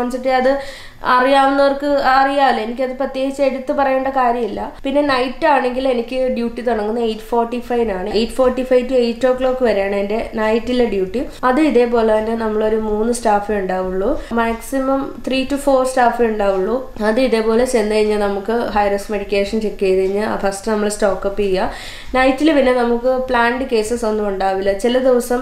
റെസ്പോൺസിബിലിറ്റി അത് അറിയാവുന്നവർക്ക് അറിയാമല്ലോ എനിക്കത് പ്രത്യേകിച്ച് എടുത്ത് പറയേണ്ട കാര്യമില്ല പിന്നെ നൈറ്റ് ആണെങ്കിൽ എനിക്ക് ഡ്യൂട്ടി തുടങ്ങുന്നത് എയ്റ്റ് ഫോർട്ടി ഫൈവിനാണ് eight forty five to eight o'clock വരെയാണ് എൻ്റെ നൈറ്റിലെ ഡ്യൂട്ടി അത് ഇതേപോലെ തന്നെ നമ്മളൊരു മൂന്ന് സ്റ്റാഫേ ഉണ്ടാവുള്ളൂ മാക്സിമം ത്രീ ടു ഫോർ സ്റ്റാഫേ ഉണ്ടാവുള്ളൂ അത് ഇതേപോലെ ചെന്ന് കഴിഞ്ഞാൽ നമുക്ക് ഹൈറസ് മെഡിക്കേഷൻ ചെക്ക് ചെയ്ത് കഴിഞ്ഞാൽ ഫസ്റ്റ് നമ്മൾ സ്റ്റോക്കപ്പ് ചെയ്യുക നൈറ്റിൽ പിന്നെ നമുക്ക് പ്ലാൻഡ് കേസസ് ഒന്നും ഉണ്ടാവില്ല ചില ദിവസം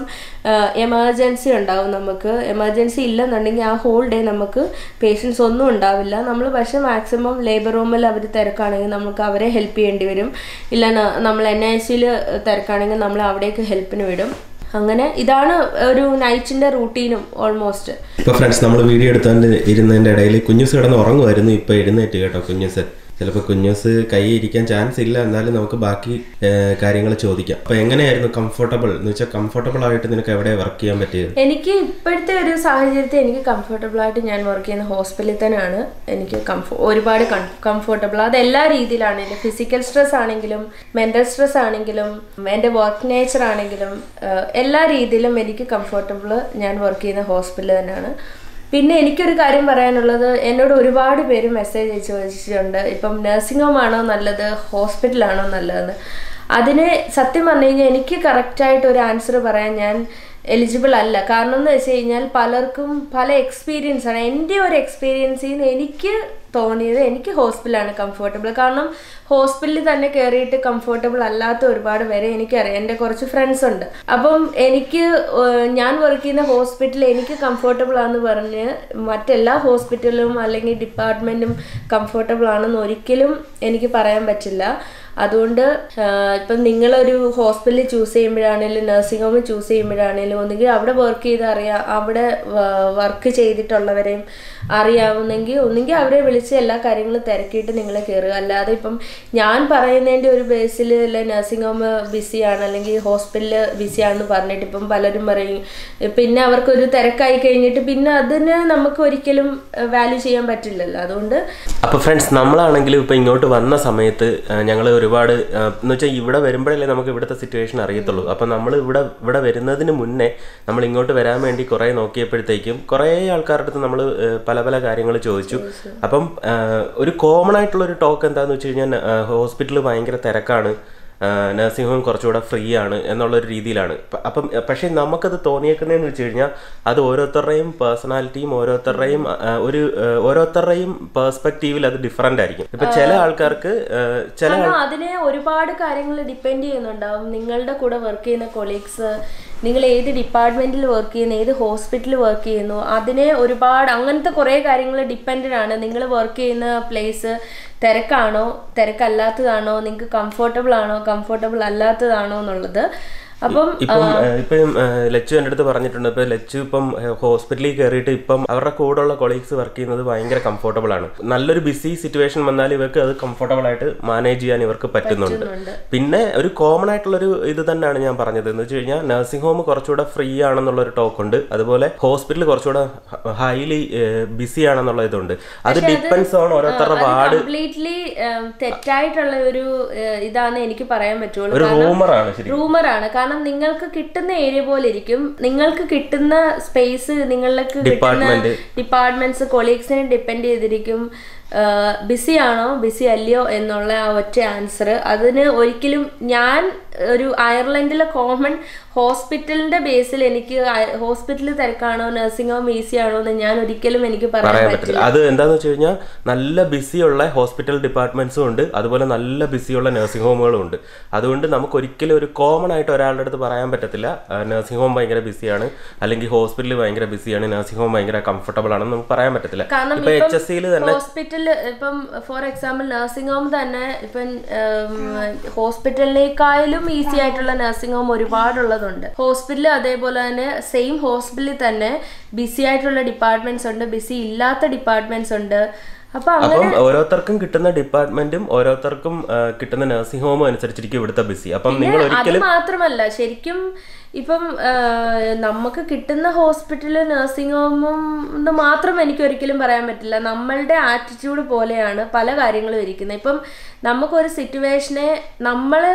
എമർജൻസി ഉണ്ടാവും നമുക്ക് എമർജൻസി ഇല്ലെന്നുണ്ടെങ്കിൽ ആ ഹോൾ ഡേ നമുക്ക് പേഷ്യൻസ് ഒന്നും ഉണ്ടാവില്ല നമ്മൾ പക്ഷെ മാക്സിമം ലേബർ റൂമിൽ അവർ തിരക്കാണെങ്കിൽ നമുക്ക് അവരെ ഹെൽപ്പ് ചെയ്യേണ്ടി വരും ഇല്ല ന- നമ്മൾ എൻ ഐ സിയിൽ തിരക്കാണെങ്കിൽ നമ്മൾ അവിടേക്ക് ഹെൽപ്പിന് വിടും അങ്ങനെ ഇതാണ് ഒരു നൈറ്റിൻ്റെ റൂട്ടീനും ഓൾമോസ്റ്റ് ഇപ്പൊ ഫ്രണ്ട്സ് നമ്മൾ വീഡിയോ എടുത്തോണ്ട് ഇരുന്നതിന്റെ ഇടയിൽ കുഞ്ഞുസ് കിടന്ന് ഉറങ്ങുമായിരുന്നു ഇപ്പൊ എഴുന്നേറ്റ് കേട്ടോ കുഞ്ഞുസ് ചിലപ്പോൾ കുഞ്ഞുസ് കൈ ഇരിക്കാൻ ചാൻസ് ഇല്ല എന്നാലും നമുക്ക് ബാക്കി കാര്യങ്ങൾ ചോദിക്കാം അപ്പൊ എങ്ങനെയായിരുന്നു കംഫർട്ടബിൾ എന്ന് വെച്ചാൽ കംഫർട്ടബിൾ ആയിട്ട് നിനക്ക് എവിടെ വർക്ക് ചെയ്യാൻ പറ്റിയത് എനിക്ക് ഇപ്പോഴത്തെ ഒരു സാഹചര്യത്തിൽ എനിക്ക് കംഫർട്ടബിൾ ആയിട്ട് ഞാൻ വർക്ക് ചെയ്യുന്ന ഹോസ്പിറ്റലിൽ തന്നെയാണ് എനിക്ക് കംഫോ ഒരുപാട് കംഫർട്ടബിൾ അത് എല്ലാ രീതിയിലാണ് എൻ്റെ ഫിസിക്കൽ സ്ട്രെസ് ആണെങ്കിലും മെൻ്റൽ സ്ട്രെസ് ആണെങ്കിലും എൻ്റെ വർക്ക് നേച്ചർ ആണെങ്കിലും ആഹ് എല്ലാ രീതിയിലും എനിക്ക് കംഫർട്ടബിൾ ഞാൻ വർക്ക് ചെയ്യുന്ന ഹോസ്പിറ്റൽ തന്നെയാണ് പിന്നെ എനിക്കൊരു കാര്യം പറയാനുള്ളത് എന്നോട് ഒരുപാട് പേര് മെസ്സേജ് അയച്ച് ചോദിച്ചിട്ടുണ്ട് ഇപ്പം നഴ്സിംഗ് ഹോം ആണോ നല്ലത് ഹോസ്പിറ്റലാണോ നല്ലതെന്ന് അതിന് സത്യം പറഞ്ഞു കഴിഞ്ഞാൽ എനിക്ക് കറക്റ്റായിട്ട് ഒരു ആൻസർ പറയാൻ ഞാൻ എലിജിബിൾ അല്ല കാരണം എന്ന് വെച്ച് കഴിഞ്ഞാൽ പലർക്കും പല എക്സ്പീരിയൻസ് ആണ് എൻ്റെ ഒരു എക്സ്പീരിയൻസിൽ നിന്ന് എനിക്ക് തോന്നിയത് എനിക്ക് ഹോസ്പിറ്റലാണ് കംഫർട്ടബിൾ കാരണം ഹോസ്പിറ്റലിൽ തന്നെ കയറിയിട്ട് കംഫർട്ടബിൾ അല്ലാത്ത ഒരുപാട് പേരെ എനിക്കറിയാം എൻ്റെ കുറച്ച് ഫ്രണ്ട്സ് ഉണ്ട് അപ്പം എനിക്ക് ഏഹ്, ഞാൻ വർക്ക് ചെയ്യുന്ന ഹോസ്പിറ്റൽ എനിക്ക് കംഫർട്ടബിൾ ആണെന്ന് പറഞ്ഞ് മറ്റെല്ലാ ഹോസ്പിറ്റലും അല്ലെങ്കിൽ ഡിപ്പാർട്ട്മെൻറ്റും കംഫർട്ടബിൾ ആണെന്ന് ഒരിക്കലും എനിക്ക് പറയാൻ പറ്റില്ല അതുകൊണ്ട് ആഹ്, ഇപ്പം നിങ്ങളൊരു ഹോസ്പിറ്റൽ ചൂസ് ചെയ്യുമ്പോഴാണേലും നഴ്സിംഗ് ഹോം ചൂസ് ചെയ്യുമ്പോഴാണേലും ഒന്നുകിൽ അവിടെ വർക്ക് ചെയ്ത് അറിയാം അവിടെ വർക്ക് ചെയ്തിട്ടുള്ളവരെയും അറിയാവുന്നെങ്കിൽ ഒന്നുകിൽ അവരെ വിളിച്ച് എല്ലാ കാര്യങ്ങളും തിരക്കിയിട്ട് നിങ്ങൾ കയറുക അല്ലാതെ ഇപ്പം ഞാൻ പറയുന്നതിൻ്റെ ഒരു ബേസിൽ അല്ലെ നഴ്സിംഗ് ഹോം ബിസിയാണ് അല്ലെങ്കിൽ ഹോസ്പിറ്റൽ ബിസിയാണെന്ന് പറഞ്ഞിട്ട് ഇപ്പം പലരും പറയും പിന്നെ അവർക്കൊരു തിരക്കായി കഴിഞ്ഞിട്ട് പിന്നെ അതിന് നമുക്ക് ഒരിക്കലും വാല്യൂ ചെയ്യാൻ പറ്റില്ലല്ലോ അതുകൊണ്ട് അപ്പോൾ ഫ്രണ്ട്സ് നമ്മളാണെങ്കിലും ഇപ്പോൾ ഇങ്ങോട്ട് വന്ന സമയത്ത് ഞങ്ങൾ ഒരുപാട് ആ, എന്ന് വെച്ചാൽ ഇവിടെ വരുമ്പോഴല്ലേ നമുക്ക് ഇവിടുത്തെ സിറ്റുവേഷൻ അറിയത്തുള്ളൂ അപ്പം നമ്മൾ ഇവിടെ ഇവിടെ വരുന്നതിന് മുന്നേ നമ്മൾ ഇങ്ങോട്ട് വരാൻ വേണ്ടി കുറേ നോക്കിയപ്പോഴത്തേക്കും കുറേ ആൾക്കാരുടെ അടുത്ത് നമ്മൾ പല പല കാര്യങ്ങൾ ചോദിച്ചു അപ്പം ആ, ഒരു കോമൺ ആയിട്ടുള്ള ഒരു ടോക്ക് എന്താണെന്ന് വെച്ച് കഴിഞ്ഞാൽ ഹോസ്പിറ്റൽ ഭയങ്കര തിരക്കാണ് നഴ്സിംഗ് ഹോം കുറച്ചുകൂടെ ഫ്രീ ആണ് എന്നുള്ളൊരു രീതിയിലാണ് പ- അപ്പം അഹ് പക്ഷേ നമുക്കത് തോന്നിയേക്കുന്നതെന്ന് വെച്ച് കഴിഞ്ഞാൽ അത് ഓരോരുത്തരുടെയും പേഴ്സണാലിറ്റിയും ഓരോരുത്തരുടെയും അഹ് ഒരു അഹ് ഓരോരുത്തരുടെയും പേഴ്സ്പെക്റ്റീവിൽ അത് ഡിഫറെൻ്റ് ആയിരിക്കും ഇപ്പം ചില ആൾക്കാർക്ക് അഹ് ചില കാരണം അതിനെ ഒരുപാട് കാര്യങ്ങൾ ഡിപ്പെൻഡ് ചെയ്യുന്നുണ്ടാവും നിങ്ങളുടെ കൂടെ വർക്ക് ചെയ്യുന്ന കൊളീഗ്സ് നിങ്ങൾ ഏത് ഡിപ്പാർട്ട്മെന്റിൽ വർക്ക് ചെയ്യുന്നു ഏത് ഹോസ്പിറ്റലിൽ വർക്ക് ചെയ്യുന്നു അതിനെ ഒരുപാട് അങ്ങനത്തെ കുറേ കാര്യങ്ങൾ ഡിപ്പെൻഡഡ് ആണ് നിങ്ങൾ വർക്ക് ചെയ്യുന്ന പ്ലേസ് തിരക്കാണോ തിരക്കല്ലാത്തതാണോ നിങ്ങൾക്ക് കംഫർട്ടബിൾ ആണോ കംഫർട്ടബിൾ അല്ലാത്തതാണോ എന്നുള്ളത് അപ്പം ഇപ്പം ഏഹ്, ഇപ്പം ഏഹ്, ലച്ചു എൻ്റെ അടുത്ത് പറഞ്ഞിട്ടുണ്ട് ഇപ്പം ലച്ചു ഇപ്പം ഏഹ്, ഹോസ്പിറ്റലിൽ കയറിയിട്ട് ഇപ്പം അവരുടെ കൂടെയുള്ള കൊളീഗ്സ് വർക്ക് ചെയ്യുന്നത് ഭയങ്കര കംഫർട്ടബിൾ ആണ് നല്ലൊരു ബിസി സിറ്റുവേഷൻ വന്നാൽ ഇവർക്ക് അത് കംഫർട്ടബിൾ ആയിട്ട് മാനേജ് ചെയ്യാൻ ഇവർക്ക് പറ്റുന്നുണ്ട് പിന്നെ ഒരു കോമൺ ആയിട്ടുള്ളൊരു ഇത് തന്നെയാണ് ഞാൻ പറഞ്ഞത് എന്ന് വെച്ച് കഴിഞ്ഞാൽ നഴ്സിംഗ് ഹോം കുറച്ചുകൂടെ ഫ്രീ ആണെന്നുള്ളൊരു ടോക്ക് ഉണ്ട് അതുപോലെ ഹോസ്പിറ്റൽ കുറച്ചുകൂടെ ഹൈലി ബിസി ആണെന്നുള്ള ഇതുണ്ട് അത് ഡിപ്പെൻസ് ഓൺ ഓരോരുത്തരുടെ വാർഡ് കംപ്ലീറ്റ്ലി തെറ്റായിട്ടുള്ള ഒരു ഏഹ്, ഇതാന്ന് എനിക്ക് പറയാൻ പറ്റുള്ളൂ ഒരു റൂമറാണ് ശരി റൂമറാണ് കാരണം നിങ്ങൾക്ക് കിട്ടുന്ന ഏരിയ പോലെ ഇരിക്കും നിങ്ങൾക്ക് കിട്ടുന്ന സ്പേസ് നിങ്ങൾക്ക് കിട്ടുന്ന ഡിപ്പാർട്ട്മെന്റ്സ് കൊളീഗ്സിനെ ഡിപ്പെൻഡ് ചെയ്തിരിക്കും ബിസി ആണോ ബിസി അല്ലയോ എന്നുള്ള ആ ഒറ്റ ആൻസർ അതിന് ഒരിക്കലും ഞാൻ ഒരു അയർലൻഡിലെ കോമൺ ഹോസ്പിറ്റലിന്റെ ബേസിൽ എനിക്ക് ഹോസ്പിറ്റലിൽ തിരക്കാണോ നഴ്സിംഗ് ഹോം ഈസി ആണോ എന്ന് ഞാൻ ഒരിക്കലും എനിക്ക് പറയാൻ പറയാൻ പറ്റില്ല പറ്റില്ല അത് എന്താന്ന് വെച്ച് കഴിഞ്ഞാൽ നല്ല ബിസിയുള്ള ഹോസ്പിറ്റൽ ഡിപ്പാർട്ട്മെന്റ്സും ഉണ്ട് അതുപോലെ നല്ല ബിസിയുള്ള നഴ്സിംഗ് ഹോമുകളും ഉണ്ട് അതുകൊണ്ട് നമുക്ക് ഒരിക്കലും ഒരു കോമൺ ആയിട്ട് ഒരാളുടെ അടുത്ത് പറയാൻ പറ്റത്തില്ല നഴ്സിംഗ് ഹോം ഭയങ്കര ബിസിയാണ് അല്ലെങ്കിൽ ഹോസ്പിറ്റൽ ഭയങ്കര ബിസിയാണ് നഴ്സിംഗ് ഹോം ഭയങ്കര കംഫർട്ടബിൾ ആണെന്ന് നമുക്ക് പറയാൻ പറ്റത്തില്ല കാരണം ഇപ്പൊ ഇപ്പം എച്ച് എസ് സിയിൽ തന്നെ ഹോസ്പിറ്റൽ ഇപ്പം ഫോർ എക്സാമ്പിൾ നഴ്സിംഗ് ഹോം തന്നെ ഇപ്പം ഹോസ്പിറ്റലിനേക്കാളും ഈസി ആയിട്ടുള്ള നഴ്സിംഗ് ഹോം ഒരുപാടുള്ളതുണ്ട് ഹോസ്പിറ്റൽ അതേപോലെ തന്നെ സെയിം ഹോസ്പിറ്റലിൽ തന്നെ ബിസി ആയിട്ടുള്ള ഡിപ്പാർട്ട്മെന്റ്സ് ഉണ്ട് ബിസി ഇല്ലാത്ത ഡിപ്പാർട്ട്മെന്റ്സ് ഉണ്ട് അപ്പൊ അങ്ങനെ അപ്പം ഓരോരുത്തർക്കും കിട്ടുന്ന ഡിപ്പാർട്ട്മെന്റും ഓരോരുത്തർക്കും ആ, കിട്ടുന്ന നഴ്സിംഗ് ഹോമും അനുസരിച്ചിരിക്കും ഇവിടുത്തെ ബിസി അപ്പം നിങ്ങൾ അത് ഒരിക്കലും മാത്രമല്ല ശരിക്കും ഇപ്പം ആ, നമുക്ക് കിട്ടുന്ന ഹോസ്പിറ്റല് നഴ്സിംഗ് ഹോമും എന്ന് മാത്രം എനിക്ക് ഒരിക്കലും പറയാൻ പറ്റില്ല നമ്മളുടെ ആറ്റിറ്റ്യൂഡ് പോലെയാണ് പല കാര്യങ്ങളും ഇരിക്കുന്നത് ഇപ്പം നമുക്കൊരു സിറ്റുവേഷനെ നമ്മൾ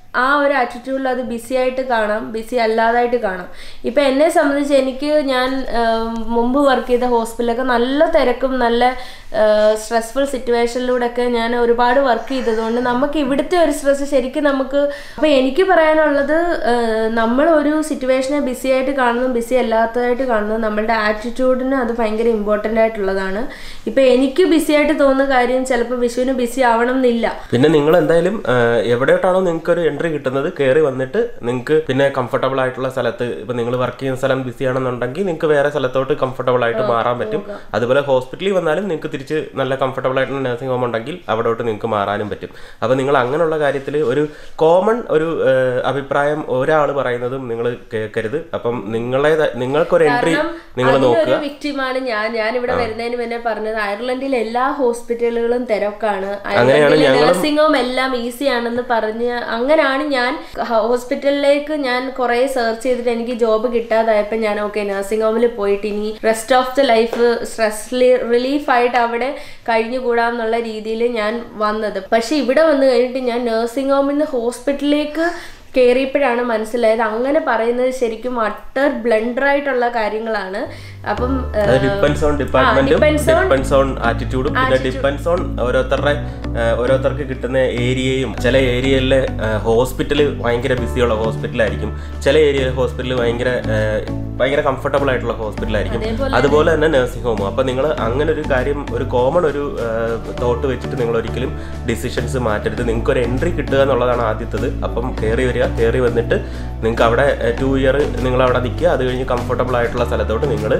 ആ ഒരു ആറ്റിറ്റ്യൂഡിൽ അത് ബിസി ആയിട്ട് കാണാം ബിസി അല്ലാതായിട്ട് കാണാം ഇപ്പം എന്നെ സംബന്ധിച്ച് എനിക്ക് ഞാൻ ആം, മുമ്പ് വർക്ക് ചെയ്ത ഹോസ്പിറ്റലൊക്കെ നല്ല തിരക്കും നല്ല സ്ട്രെസ്ഫുൾ സിറ്റുവേഷനിലൂടെയൊക്കെ ഞാൻ ഒരുപാട് വർക്ക് ചെയ്തതുകൊണ്ട് നമുക്ക് ഇവിടുത്തെ ഒരു സ്ട്രെസ് ശരിക്കും നമുക്ക് അപ്പോൾ എനിക്ക് പറയാനുള്ളത് നമ്മൾ ഒരു സിറ്റുവേഷനെ ബിസി ആയിട്ട് കാണുന്നു ബിസി അല്ലാത്തതായിട്ട് കാണുന്നു നമ്മളുടെ ആറ്റിറ്റ്യൂഡിന് അത് ഭയങ്കര ഇമ്പോർട്ടൻ്റ് ആയിട്ടുള്ളതാണ് ഇപ്പം എനിക്ക് ബിസി ആയിട്ട് തോന്നുന്ന കാര്യം ചിലപ്പോൾ വിഷുവിന് ബിസി ആവണം എന്നില്ല പിന്നെ നിങ്ങൾ എന്തായാലും ആ, എവിടെയോട്ടാണോ നിങ്ങൾക്ക് ഒരു എൻട്രി കിട്ടുന്നത് കയറി വന്നിട്ട് നിങ്ങൾക്ക് പിന്നെ കംഫർട്ടബിൾ ആയിട്ടുള്ള സ്ഥലത്ത് ഇപ്പൊ നിങ്ങൾ വർക്ക് ചെയ്യുന്ന സ്ഥലം ബിസി ആണെന്നുണ്ടെങ്കിൽ നിങ്ങൾക്ക് വേറെ സ്ഥലത്തോട്ട് കംഫർട്ടബിൾ ആയിട്ട് മാറാൻ പറ്റും അതുപോലെ ഹോസ്പിറ്റലിൽ വന്നാലും നിങ്ങൾക്ക് തിരിച്ച് നല്ല കംഫർട്ടബിൾ ആയിട്ടുള്ള നഴ്സിംഗ് ഹോം ഉണ്ടെങ്കിൽ അവിടോട്ട് നിങ്ങൾക്ക് മാറാനും പറ്റും അപ്പൊ നിങ്ങൾ അങ്ങനെയുള്ള കാര്യത്തിൽ ഒരു കോമൺ ഒരു ആ, അഭിപ്രായം ഒരാൾ പറയുന്നതും നിങ്ങൾ കേൾക്കരുത് അപ്പം നിങ്ങളെ നിങ്ങൾക്കൊരു എൻട്രി നിങ്ങൾ നോക്കുക അതിനൊരു വിക്ടിമാണ് ഞാൻ ഞാൻ ഇവിടെ വരുന്നതിന് മുന്നേ പറഞ്ഞത് അയർലൻഡിലെ എല്ലാ ഹോസ്പിറ്റലുകളും തിരക്കാണ് അയർലൻഡിലെ നഴ്സിംഗ് ഹോം എല്ലാം ഈസി ആണെന്ന് പറഞ്ഞ് അങ്ങനെയാണ് ഞാൻ ഹോസ്പിറ്റലിലേക്ക് ഞാൻ കുറെ സെർച്ച് ചെയ്തിട്ട് എനിക്ക് ജോബ് കിട്ടാതായപ്പോൾ ഞാൻ ഓക്കെ നഴ്സിംഗ് ഹോമിൽ പോയിട്ട് ഇനി rest of the life stress relief ആയിട്ട് അവിടെ കഴിഞ്ഞുകൂടാന്നുള്ള രീതിയിൽ ഞാൻ വന്നത് പക്ഷെ ഇവിടെ വന്നു കഴിഞ്ഞിട്ട് ഞാൻ നഴ്സിംഗ് ഹോമിൽ നിന്ന് ഹോസ്പിറ്റലിലേക്ക് കയറിയപ്പോഴാണ് മനസ്സിലായത് അങ്ങനെ പറയുന്നത് ശരിക്കും അട്ടർ ബ്ലണ്ടർ ആയിട്ടുള്ള കാര്യങ്ങളാണ് അപ്പം ഏഹ്, അത് ഡിപ്പെൻസ് ഓൺ ഡിപ്പാർട്ട്മെന്റും depends on- ഡിപ്പെൻസ് ഓൺ ആറ്റിറ്റ്യൂഡും പിന്നെ ഡിപ്പെൻസ് ഓൺ ഓരോരുത്തരുടെ ആ, ഓരോരുത്തർക്ക് കിട്ടുന്ന ഏരിയയും ചില ഏരിയയിലെ ഹോസ്പിറ്റൽ ഭയങ്കര ബിസിയുള്ള ഹോസ്പിറ്റലായിരിക്കും ചില ഏരിയയിലെ ഹോസ്പിറ്റൽ ഭയങ്കര ആ, ഭയങ്കര കംഫർട്ടബിൾ ആയിട്ടുള്ള ഹോസ്പിറ്റലായിരിക്കും അതുപോലെ തന്നെ നഴ്സിംഗ് ഹോം അപ്പൊ നിങ്ങൾ അങ്ങനെ ഒരു കാര്യം ഒരു കോമൺ ഒരു തോട്ട് വെച്ചിട്ട് നിങ്ങൾ ഒരിക്കലും ഡിസിഷൻസ് മാറ്റരുത് നിങ്ങൾക്ക് ഒരു എൻട്രി കിട്ടുക എന്നുള്ളതാണ് ആദ്യത്തത് അപ്പം കയറി വരിക കയറി വന്നിട്ട് നിങ്ങൾക്ക് അവിടെ ടു ഇയർ നിങ്ങൾ അവിടെ നിൽക്കുക അത് കഴിഞ്ഞ് കംഫർട്ടബിൾ ആയിട്ടുള്ള സ്ഥലത്തോട്ട് നിങ്ങൾ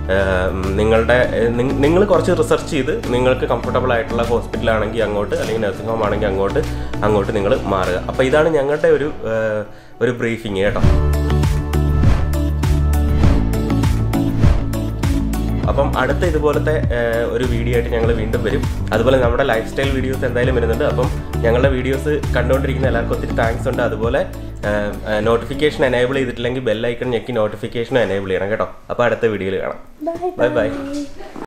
നിങ്ങളുടെ നിങ്ങൾ കുറച്ച് റിസർച്ച് ചെയ്ത് നിങ്ങൾക്ക് കംഫർട്ടബിൾ ആയിട്ടുള്ള ഹോസ്പിറ്റലാണെങ്കിൽ അങ്ങോട്ട് അല്ലെങ്കിൽ നഴ്സിംഗ് ഹോം ആണെങ്കിൽ അങ്ങോട്ട് അങ്ങോട്ട് നിങ്ങൾ മാറുക അപ്പോൾ ഇതാണ് ഞങ്ങളുടെ ഒരു ആ, ഒരു ബ്രീഫിങ് കേട്ടോ അപ്പം അടുത്ത ഇതുപോലത്തെ ആ, ഒരു വീഡിയോ ആയിട്ട് ഞങ്ങൾ വീണ്ടും വരും അതുപോലെ നമ്മുടെ ലൈഫ് സ്റ്റൈൽ വീഡിയോസ് എന്തായാലും വരുന്നുണ്ട് അപ്പം ഞങ്ങളുടെ വീഡിയോസ് കണ്ടുകൊണ്ടിരിക്കുന്ന എല്ലാവർക്കും ഒത്തിരി താങ്ക്സ് ഉണ്ട് അതുപോലെ നോട്ടിഫിക്കേഷൻ എനേബിൾ ചെയ്തിട്ടില്ലെങ്കിൽ ബെല്ലൈക്കൺ ഞെക്കി നോട്ടിഫിക്കേഷൻ എനേബിൾ ചെയ്യണം കേട്ടോ അപ്പോൾ അടുത്ത വീഡിയോയിൽ കാണാം ബൈ ബൈ